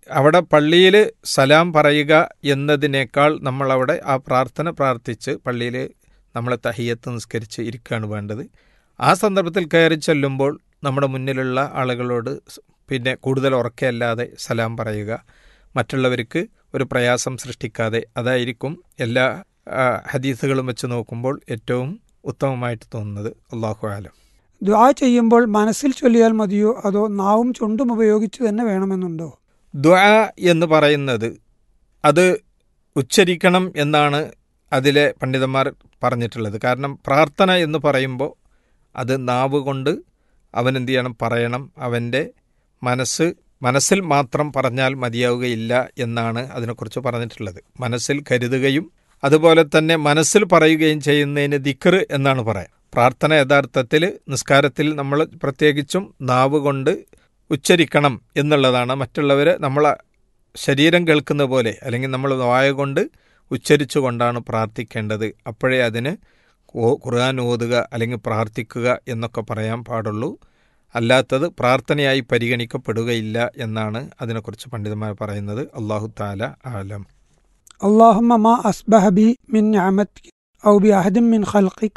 അവിടെ പള്ളിയിൽ സലാം പറയുക എന്നതിനേക്കാൾ നമ്മളവിടെ ആ പ്രാർത്ഥന പ്രാർത്ഥിച്ച് പള്ളിയിൽ നമ്മൾ തഹിയത്ത് നിസ്കരിച്ച് ഇരിക്കുകയാണ് വേണ്ടത് ആ സന്ദർഭത്തിൽ കയറി ചെല്ലുമ്പോൾ നമ്മുടെ മുന്നിലുള്ള ആളുകളോട് സ് പിന്നെ കൂടുതൽ ഉറക്കെയല്ലാതെ സലാം പറയുക മറ്റുള്ളവർക്ക് ഒരു പ്രയാസം സൃഷ്ടിക്കാതെ അതായിരിക്കും എല്ലാ ആ, ഹദീസുകളും വെച്ച് നോക്കുമ്പോൾ ഏറ്റവും ഉത്തമമായിട്ട് തോന്നുന്നത് അള്ളാഹു ആലം ദ്വാ ചെയ്യുമ്പോൾ മനസ്സിൽ ചൊല്ലിയാൽ മതിയോ അതോ നാവും ചുണ്ടും ഉപയോഗിച്ച് തന്നെ വേണമെന്നുണ്ടോ ദ്വാ എന്ന് പറയുന്നത് അത് ഉച്ചരിക്കണം എന്നാണ് അതിലെ പണ്ഡിതന്മാർ പറഞ്ഞിട്ടുള്ളത് കാരണം പ്രാർത്ഥന എന്ന് പറയുമ്പോൾ അത് നാവ് കൊണ്ട് അവൻ എന്ത് ചെയ്യണം പറയണം അവൻ്റെ മനസ്സ് മനസ്സിൽ മാത്രം പറഞ്ഞാൽ മതിയാവുകയില്ല എന്നാണ് അതിനെക്കുറിച്ച് പറഞ്ഞിട്ടുള്ളത് മനസ്സിൽ കരുതുകയും അതുപോലെ തന്നെ മനസ്സിൽ പറയുകയും ചെയ്യുന്നതിന് ദിക്കറ് എന്നാണ് പറയാം പ്രാർത്ഥന യഥാർത്ഥത്തിൽ നിസ്കാരത്തിൽ നമ്മൾ പ്രത്യേകിച്ചും നാവ് കൊണ്ട് ഉച്ചരിക്കണം എന്നുള്ളതാണ് മറ്റുള്ളവർ നമ്മളെ ശരീരം കേൾക്കുന്ന പോലെ അല്ലെങ്കിൽ നമ്മൾ വായ കൊണ്ട് ഉച്ചരിച്ചു കൊണ്ടാണ് പ്രാർത്ഥിക്കേണ്ടത് അപ്പോഴേ അതിന് ഓ- ഖുർആൻ ഓതുക അല്ലെങ്കിൽ പ്രാർത്ഥിക്കുക എന്നൊക്കെ പറയാൻ പാടുള്ളൂ അല്ലാത്തത് പ്രാർത്ഥനയായി പരിഗണിക്കപ്പെടുകയില്ല എന്നാണ് അതിനെക്കുറിച്ച് പണ്ഡിതന്മാർ പറയുന്നത് അള്ളാഹു താല ആലം اللهم ما أصبح بي من نعمتك أو بأحد من خلقك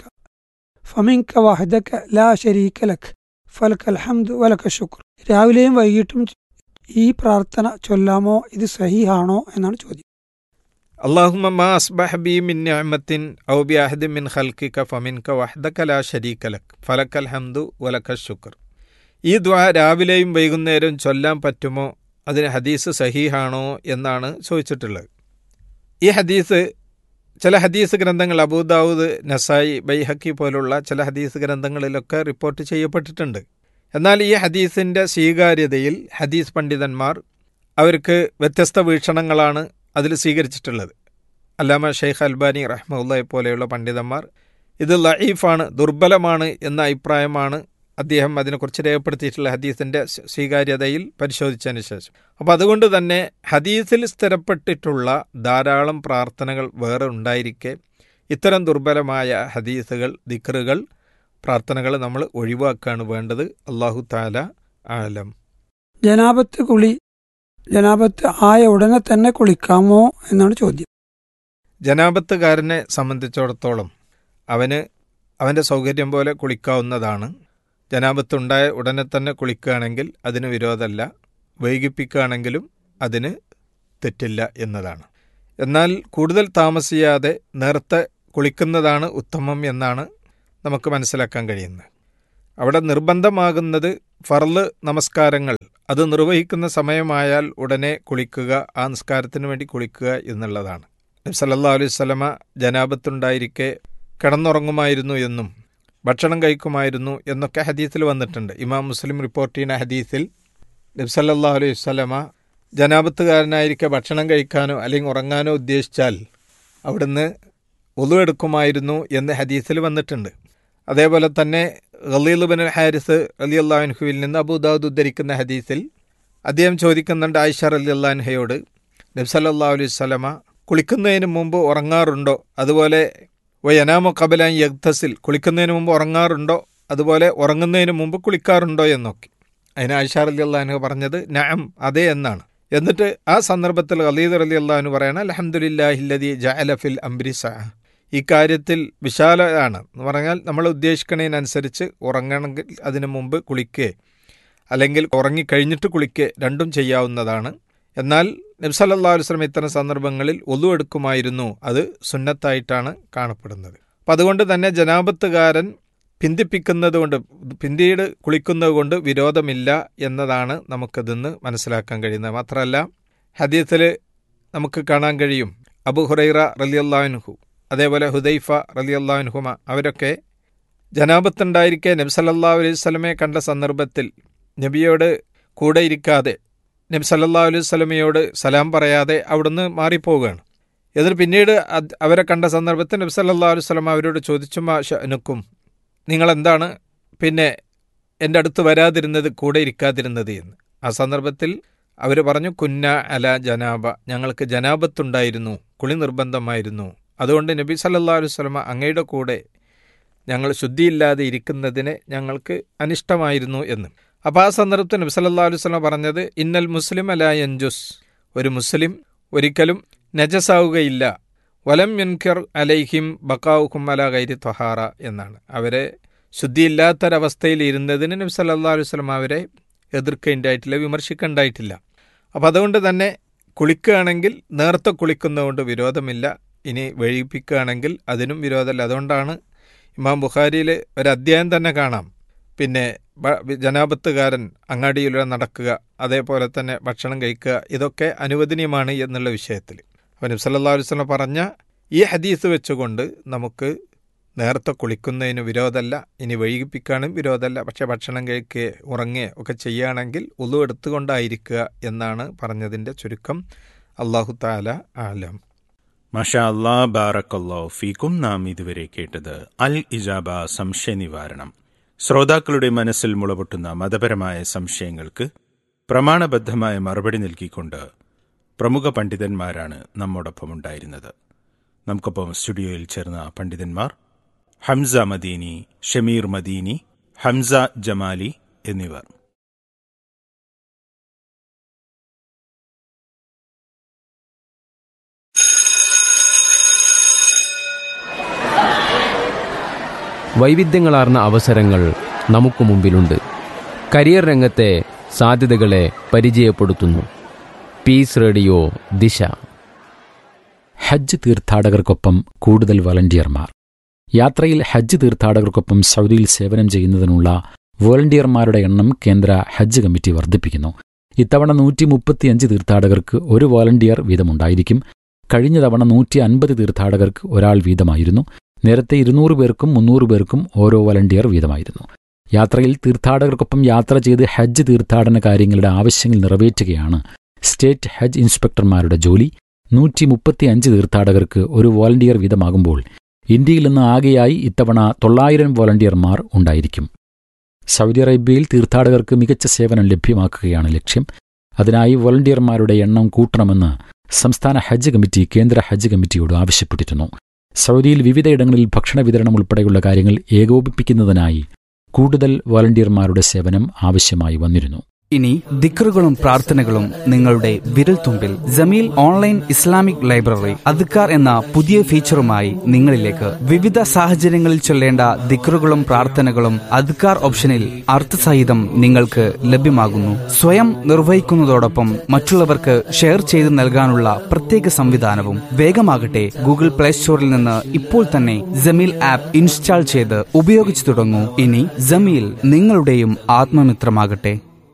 فمنك وحدك لا شريك لك فلك الحمد ولك الشكر രാവിലെയും വൈകിട്ടും ഈ പ്രാർത്ഥന ചൊല്ലാമോ ഇത് സഹിഹാണോ എന്നാണ് ചോദ്യം അള്ളാഹുമ്മ മാ അസ്ബഹ ബി മിൻ നിഅമത്തിൻ ഔ ബി അഹദി മിൻ ഖൽഖിക ഫമിൻക വഹ്ദക ലാ ശരീക ലക് ഫലക്കൽ ഹംദു വലക ശുക്ർ ഈ ദ്വാ രാവിലെയും വൈകുന്നേരവും ചൊല്ലാൻ പറ്റുമോ അതിന് ഹദീസ് സഹീഹാണോ എന്നാണ് ചോദിച്ചിട്ടുള്ളത് ഈ ഹദീസ് ചില ഹദീസ് ഗ്രന്ഥങ്ങൾ അബൂദാവൂദ് നസായി ബൈഹക്കി പോലുള്ള ചില ഹദീസ് ഗ്രന്ഥങ്ങളിലൊക്കെ റിപ്പോർട്ട് ചെയ്യപ്പെട്ടിട്ടുണ്ട് എന്നാൽ ഈ ഹദീസിൻ്റെ സ്വീകാര്യതയിൽ ഹദീസ് പണ്ഡിതന്മാർ അവർക്ക് വ്യത്യസ്ത വീക്ഷണങ്ങളാണ് അതിൽ സ്വീകരിച്ചിട്ടുള്ളത് അല്ലാമ ഷെയ്ഖ് അൽബാനി റഹ്മുള്ളയെ പോലെയുള്ള പണ്ഡിതന്മാർ ഇത് ലഈഫാണ് ദുർബലമാണ് എന്ന അഭിപ്രായമാണ് അദ്ദേഹം അതിനെക്കുറിച്ച് രേഖപ്പെടുത്തിയിട്ടുള്ള ഹദീസിൻ്റെ സ്വ- സ്വീകാര്യതയിൽ പരിശോധിച്ചതിന് ശേഷം അപ്പോൾ അതുകൊണ്ട് തന്നെ ഹദീസിൽ സ്ഥിരപ്പെട്ടിട്ടുള്ള ധാരാളം പ്രാർത്ഥനകൾ വേറെ ഉണ്ടായിരിക്കെ ഇത്തരം ദുർബലമായ ഹദീസുകൾ ദിക്റുകൾ പ്രാർത്ഥനകൾ നമ്മൾ ഒഴിവാക്കുകയാണ് വേണ്ടത് അള്ളാഹു താല ആലം ജനാപത്ത് കുളി ജനാപത്ത് ആയ ഉടനെ തന്നെ കുളിക്കാമോ എന്നാണ് ചോദ്യം ജനാപത്തുകാരനെ സംബന്ധിച്ചിടത്തോളം അവന് അവൻ്റെ സൗകര്യം പോലെ കുളിക്കാവുന്നതാണ് ജനാപത്തുണ്ടായ ഉടനെ തന്നെ കുളിക്കുകയാണെങ്കിൽ അതിന് വിരോധമല്ല വൈകിപ്പിക്കുകയാണെങ്കിലും അതിന് തെറ്റില്ല എന്നതാണ് എന്നാൽ കൂടുതൽ താമസിയാതെ നേരത്തെ കുളിക്കുന്നതാണ് ഉത്തമം എന്നാണ് നമുക്ക് മനസ്സിലാക്കാൻ കഴിയുന്നത് അവിടെ നിർബന്ധമാകുന്നത് ഫർള് നമസ്കാരങ്ങൾ അത് നിർവഹിക്കുന്ന സമയമായാൽ ഉടനെ കുളിക്കുക ആ നിസ്കാരത്തിന് വേണ്ടി കുളിക്കുക എന്നുള്ളതാണ് നബി സല്ലല്ലാഹു അലൈഹി വസല്ലമ ജനാപത്തുണ്ടായിരിക്കെ കിടന്നുറങ്ങുമായിരുന്നു എന്നും ഭക്ഷണം കഴിക്കുമായിരുന്നു എന്നൊക്കെ ഹദീസിൽ വന്നിട്ടുണ്ട് ഇമാം മുസ്ലിം റിപ്പോർട്ട് ചെയ്യുന്ന ഹദീസിൽ നബി സല്ലല്ലാഹു അലൈഹി വസല്ലമ ജനാപത്തുകാരനായിരിക്കെ ഭക്ഷണം കഴിക്കാനോ അല്ലെങ്കിൽ ഉറങ്ങാനോ ഉദ്ദേശിച്ചാൽ അവിടുന്ന് ഒതു എടുക്കുമായിരുന്നു എന്ന് ഹദീസിൽ വന്നിട്ടുണ്ട് അതേപോലെ തന്നെ ഖലീൽ ബിൻ ഹാരിസ് അലി അള്ളാഹുവിൽ നിന്ന് അബൂദാദ് ഉദ്ധരിക്കുന്ന ഹദീസിൽ അദ്ദേഹം ചോദിക്കുന്നുണ്ട് ആയിഷ അലി അള്ളാൻഹയോട് നബ്സല്ലാ അലൈഹി സ്വലമ കുളിക്കുന്നതിന് മുമ്പ് ഉറങ്ങാറുണ്ടോ അതുപോലെ വയനാമോ കബലാൻ യഗ്തസിൽ കുളിക്കുന്നതിന് മുമ്പ് ഉറങ്ങാറുണ്ടോ അതുപോലെ ഉറങ്ങുന്നതിന് മുമ്പ് കുളിക്കാറുണ്ടോ എന്നൊക്കെ അതിന് ആയിഷ അലി അള്ളാഹു പറഞ്ഞത് നഅം അതെ എന്നാണ് എന്നിട്ട് ആ സന്ദർഭത്തിൽ ഖലീദ് അലി അള്ളഹാനു പറയണ അലഹമുല്ലാഹില്ലതി ജഅലഫിൽ അംബ്രിസ ഈ കാര്യത്തിൽ വിശാലമാണ് എന്ന് പറഞ്ഞാൽ നമ്മൾ ഉദ്ദേശിക്കുന്നതിനനുസരിച്ച് ഉറങ്ങണമെങ്കിൽ അതിനു മുമ്പ് കുളിക്കുക അല്ലെങ്കിൽ ഉറങ്ങിക്കഴിഞ്ഞിട്ട് കുളിക്കുക രണ്ടും ചെയ്യാവുന്നതാണ് എന്നാൽ നബ്സല്ലാ വസ്ലം ഇത്തരം സന്ദർഭങ്ങളിൽ ഒതു എടുക്കുമായിരുന്നു അത് സുന്നത്തായിട്ടാണ് കാണപ്പെടുന്നത് അപ്പം അതുകൊണ്ട് തന്നെ ജനാപത്തുകാരൻ പിന്തിപ്പിക്കുന്നത് കൊണ്ട് പിന്നീട് കുളിക്കുന്നത് കൊണ്ട് വിരോധമില്ല എന്നതാണ് നമുക്കതിന്ന് മനസ്സിലാക്കാൻ കഴിയുന്നത് മാത്രമല്ല ഹദീത്തിൽ നമുക്ക് കാണാൻ കഴിയും അബു ഹുറൈറ റലിയല്ലാൻഹു അതേപോലെ ഹുദൈഫ റലിയല്ലാൻഹുമ അവരൊക്കെ ജനാപത്തുണ്ടായിരിക്കെ നബി സല്ലാ അലൈഹി സ്വലമയെ കണ്ട സന്ദർഭത്തിൽ നബിയോട് കൂടെ ഇരിക്കാതെ നബി സല്ലാ അലൈഹി സ്വലമയോട് സലാം പറയാതെ അവിടുന്ന് മാറിപ്പോവുകയാണ് എന്നിട്ട് പിന്നീട് അത് അവരെ കണ്ട സന്ദർഭത്തിൽ നബി സല്ലാ അലൈഹി സ്വലം അവരോട് ചോദിച്ചു മാ ഷനുക്കും നിങ്ങളെന്താണ് പിന്നെ എൻ്റെ അടുത്ത് വരാതിരുന്നത് കൂടെ ഇരിക്കാതിരുന്നത് എന്ന് ആ സന്ദർഭത്തിൽ അവർ പറഞ്ഞു കുന്ന അല ജനാബ ഞങ്ങൾക്ക് ജനാബത്തുണ്ടായിരുന്നു കുളി നിർബന്ധമായിരുന്നു അതുകൊണ്ട് നബി സല്ലാ അലൈഹി സ്വലമ അങ്ങയുടെ കൂടെ ഞങ്ങൾ ശുദ്ധിയില്ലാതെ ഇരിക്കുന്നതിനെ ഞങ്ങൾക്ക് അനിഷ്ടമായിരുന്നു എന്ന് അപ്പോൾ ആ സന്ദർഭത്തിൽ നബി സല്ലല്ലാഹു അലൈഹി വസല്ലം പറഞ്ഞത് ഇന്നൽ മുസ്ലിം അല യൻജുസ് ഒരു മുസ്ലിം ഒരിക്കലും നജസാവുകയില്ല വലം യൻഖർ അലൈഹിം ബക്കാവുഹും അല ഗൈരി ത്വഹാറ എന്നാണ് അവരെ ശുദ്ധിയില്ലാത്തൊരവസ്ഥയിൽ ഇരുന്നതിന് നബി സല്ലല്ലാഹു അലൈഹി വസല്ലം അവരെ എതിർക്കേണ്ടായിട്ടില്ല വിമർശിക്കേണ്ടായിട്ടില്ല അപ്പോൾ അതുകൊണ്ട് തന്നെ കുളിക്കുകയാണെങ്കിൽ നേരത്തെ കുളിക്കുന്നതുകൊണ്ട് വിരോധമില്ല ഇനി വഴിപ്പിക്കുകയാണെങ്കിൽ അതിനും വിരോധമില്ല അതുകൊണ്ടാണ് ഇമാം ബുഖാരിയിൽ ഒരു അധ്യായം തന്നെ കാണാം പിന്നെ ബ- ജനാപത്തുകാരൻ അങ്ങാടിയിലൂടെ നടക്കുക അതേപോലെ തന്നെ ഭക്ഷണം കഴിക്കുക ഇതൊക്കെ അനുവദനീയമാണ് എന്നുള്ള വിഷയത്തിൽ അപ്പോൾ നബി സല്ലല്ലാഹു അലൈഹി വസല്ലം പറഞ്ഞ ഈ ഹദീസ് വെച്ചുകൊണ്ട് നമുക്ക് നേരത്തെ കുളിക്കുന്നതിന് വിരോധമല്ല ഇനി വൈകിപ്പിക്കാനും വിരോധമല്ല പക്ഷെ ഭക്ഷണം കഴിക്കുക ഉറങ്ങുക ഒക്കെ ചെയ്യുകയാണെങ്കിൽ ഉളു എടുത്തുകൊണ്ടായിരിക്കുക എന്നാണ് പറഞ്ഞതിൻ്റെ ചുരുക്കം അള്ളാഹു താല ആലം മഷാ അല്ലാ ബാറക്കല്ലോ ഫീക്കും നാം ഇതുവരെ കേട്ടത് അൽ ഇജാബ സംശയ നിവാരണം ശ്രോതാക്കളുടെ മനസ്സിൽ മുളപൊട്ടുന്ന മതപരമായ സംശയങ്ങൾക്ക് പ്രമാണബദ്ധമായ മറുപടി നൽകിക്കൊണ്ട് പ്രമുഖ പണ്ഡിതന്മാരാണ് നമ്മോടൊപ്പം ഉണ്ടായിരുന്നത് നമുക്കൊപ്പം സ്റ്റുഡിയോയിൽ ചേർന്ന പണ്ഡിതന്മാർ ഹംസ മദീനി ഷമീർ മദീനി ഹംസ ജമാലി എന്നിവർ വൈവിധ്യങ്ങളാർന്ന അവസരങ്ങൾ നമുക്ക് മുമ്പിലുണ്ട് കരിയർ രംഗത്തെ സാധ്യതകളെ പരിചയപ്പെടുത്തുന്നു പീസ് റേഡിയോ ദിശ ഹജ്ജ് തീർത്ഥാടകർക്കൊപ്പം കൂടുതൽ വളണ്ടിയർമാർ യാത്രയിൽ ഹജ്ജ് തീർത്ഥാടകർക്കൊപ്പം സൗദിയിൽ സേവനം ചെയ്യുന്നതിനുള്ള വോളണ്ടിയർമാരുടെ എണ്ണം കേന്ദ്ര ഹജ്ജ് കമ്മിറ്റി വർദ്ധിപ്പിക്കുന്നു ഇത്തവണ നൂറ്റി മുപ്പത്തിയഞ്ച് തീർത്ഥാടകർക്ക് ഒരു വോളണ്ടിയർ വീതമുണ്ടായിരിക്കും കഴിഞ്ഞ തവണ നൂറ്റി അൻപത് തീർത്ഥാടകർക്ക് ഒരാൾ വീതമായിരുന്നു നേരത്തെ ഇരുന്നൂറ് പേർക്കും മുന്നൂറ് പേർക്കും ഓരോ വോളണ്ടിയർ വീതമായിരുന്നു യാത്രയിൽ തീർത്ഥാടകർക്കൊപ്പം യാത്ര ചെയ്ത് ഹജ്ജ് തീർത്ഥാടന കാര്യങ്ങളുടെ ആവശ്യങ്ങൾ നിറവേറ്റുകയാണ് സ്റ്റേറ്റ് ഹജ്ജ് ഇൻസ്പെക്ടർമാരുടെ ജോലി നൂറ്റി മുപ്പത്തിയഞ്ച് തീർത്ഥാടകർക്ക് ഒരു വോളണ്ടിയർ വീതമാകുമ്പോൾ ഇന്ത്യയിൽ നിന്ന് ആകെയായി ഇത്തവണ തൊള്ളായിരം വോളണ്ടിയർമാർ ഉണ്ടായിരിക്കും സൗദി അറേബ്യയിൽ തീർത്ഥാടകർക്ക് മികച്ച സേവനം ലഭ്യമാക്കുകയാണ് ലക്ഷ്യം അതിനായി വോളണ്ടിയർമാരുടെ എണ്ണം കൂട്ടണമെന്ന് സംസ്ഥാന ഹജ്ജ് കമ്മിറ്റി കേന്ദ്ര ഹജ്ജ് കമ്മിറ്റിയോട് ആവശ്യപ്പെട്ടിരുന്നു സൗദിയിൽ വിവിധയിടങ്ങളിൽ ഭക്ഷണ വിതരണം ഉൾപ്പെടെയുള്ള കാര്യങ്ങൾ ഏകോപിപ്പിക്കുന്നതിനായി കൂടുതൽ വോളണ്ടിയർമാരുടെ സേവനം ആവശ്യമായി വന്നിരുന്നു ഇനി ദിക്റുകളും പ്രാർത്ഥനകളും നിങ്ങളുടെ വിരൽത്തുമ്പിൽ ജമീൽ ഓൺലൈൻ ഇസ്ലാമിക് ലൈബ്രറി അദ്ക്കാർ എന്ന പുതിയ ഫീച്ചറുമായി നിങ്ങളിലേക്ക് വിവിധ സാഹചര്യങ്ങളിൽ ചൊല്ലേണ്ട ദിക്റുകളും പ്രാർത്ഥനകളും അദ്ക്കാർ ഓപ്ഷനിൽ അർത്ഥസഹിതം നിങ്ങൾക്ക് ലഭ്യമാകുന്നു സ്വയം നിർവഹിക്കുന്നതോടൊപ്പം മറ്റുള്ളവർക്ക് ഷെയർ ചെയ്ത് നൽകാനുള്ള പ്രത്യേക സംവിധാനവും വേഗമാകട്ടെ ഗൂഗിൾ പ്ലേ സ്റ്റോറിൽ നിന്ന് ഇപ്പോൾ തന്നെ ജമീൽ ആപ്പ് ഇൻസ്റ്റാൾ ചെയ്ത് ഉപയോഗിച്ചു തുടങ്ങൂ ഇനി ജമീൽ നിങ്ങളുടെയും ആത്മമിത്രമാകട്ടെ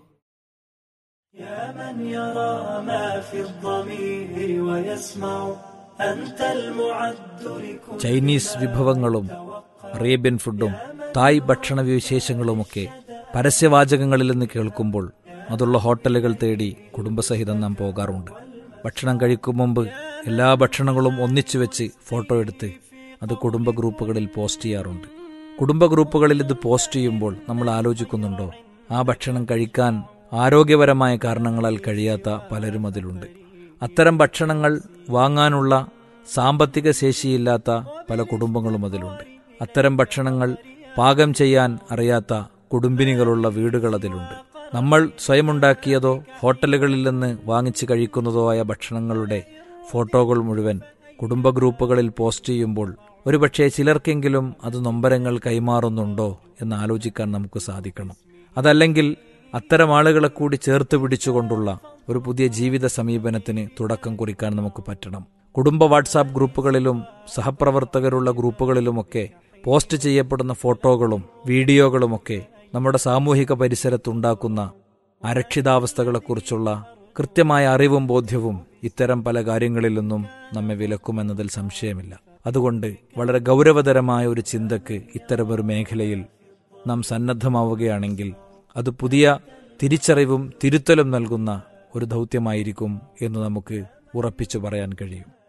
من يرى ما في الضمير ويسمع أنت المعد لكل ചൈനീസ് വിഭവങ്ങളും അറേബ്യൻ ഫുഡും തായ് ഭക്ഷണ വിശേഷങ്ങളുമൊക്കെ പരസ്യവാചകങ്ങളിൽ നിന്ന് കേൾക്കുമ്പോൾ അതുള്ള ഹോട്ടലുകൾ തേടി കുടുംബസഹിതം നാം പോകാറുണ്ട് ഭക്ഷണം കഴിക്കും മുമ്പ് എല്ലാ ഭക്ഷണങ്ങളും ഒന്നിച്ചു വെച്ച് ഫോട്ടോ എടുത്ത് അത് കുടുംബ ഗ്രൂപ്പുകളിൽ പോസ്റ്റ് ചെയ്യാറുണ്ട് കുടുംബ ഗ്രൂപ്പുകളിൽ ഇത് പോസ്റ്റ് ചെയ്യുമ്പോൾ നമ്മൾ ആലോചിക്കുന്നുണ്ടോ ആ ഭക്ഷണം കഴിക്കാൻ ആരോഗ്യപരമായ കാരണങ്ങളാൽ കഴിയാത്ത പലരും അതിലുണ്ട് അത്തരം ഭക്ഷണങ്ങൾ വാങ്ങാനുള്ള സാമ്പത്തിക ശേഷിയില്ലാത്ത പല കുടുംബങ്ങളും അതിലുണ്ട് അത്തരം ഭക്ഷണങ്ങൾ പാകം ചെയ്യാൻ അറിയാത്ത കുടുംബിനികളുള്ള വീടുകൾ അതിലുണ്ട് നമ്മൾ സ്വയമുണ്ടാക്കിയതോ ഹോട്ടലുകളിൽ നിന്ന് വാങ്ങിച്ച് കഴിക്കുന്നതോ ആയ ഭക്ഷണങ്ങളുടെ ഫോട്ടോകൾ മുഴുവൻ കുടുംബ ഗ്രൂപ്പുകളിൽ പോസ്റ്റ് ചെയ്യുമ്പോൾ ഒരുപക്ഷെ ചിലർക്കെങ്കിലും അത് നൊമ്പരങ്ങൾ കൈമാറുന്നുണ്ടോ എന്ന് ആലോചിക്കാൻ നമുക്ക് സാധിക്കണം അതല്ലെങ്കിൽ അത്തരം ആളുകളെ കൂടി ചേർത്ത് പിടിച്ചുകൊണ്ടുള്ള ഒരു പുതിയ ജീവിത സമീപനത്തിന് തുടക്കം കുറിക്കാൻ നമുക്ക് പറ്റണം കുടുംബ വാട്സാപ്പ് ഗ്രൂപ്പുകളിലും സഹപ്രവർത്തകരുള്ള ഗ്രൂപ്പുകളിലുമൊക്കെ പോസ്റ്റ് ചെയ്യപ്പെടുന്ന ഫോട്ടോകളും വീഡിയോകളുമൊക്കെ നമ്മുടെ സാമൂഹിക പരിസരത്തുണ്ടാക്കുന്ന അരക്ഷിതാവസ്ഥകളെക്കുറിച്ചുള്ള കൃത്യമായ അറിവും ബോധ്യവും ഇത്തരം പല കാര്യങ്ങളിൽ നിന്നും നമ്മെ വിലക്കുമെന്നതിൽ സംശയമില്ല അതുകൊണ്ട് വളരെ ഗൗരവതരമായ ഒരു ചിന്തക്ക് ഇത്തരമൊരു മേഖലയിൽ നാം സന്നദ്ധമാവുകയാണെങ്കിൽ അത് പുതിയ തിരിച്ചറിവും തിരുത്തലും നൽകുന്ന ഒരു ദൗത്യമായിരിക്കും എന്ന് നമുക്ക് ഉറപ്പിച്ചു പറയാൻ കഴിയും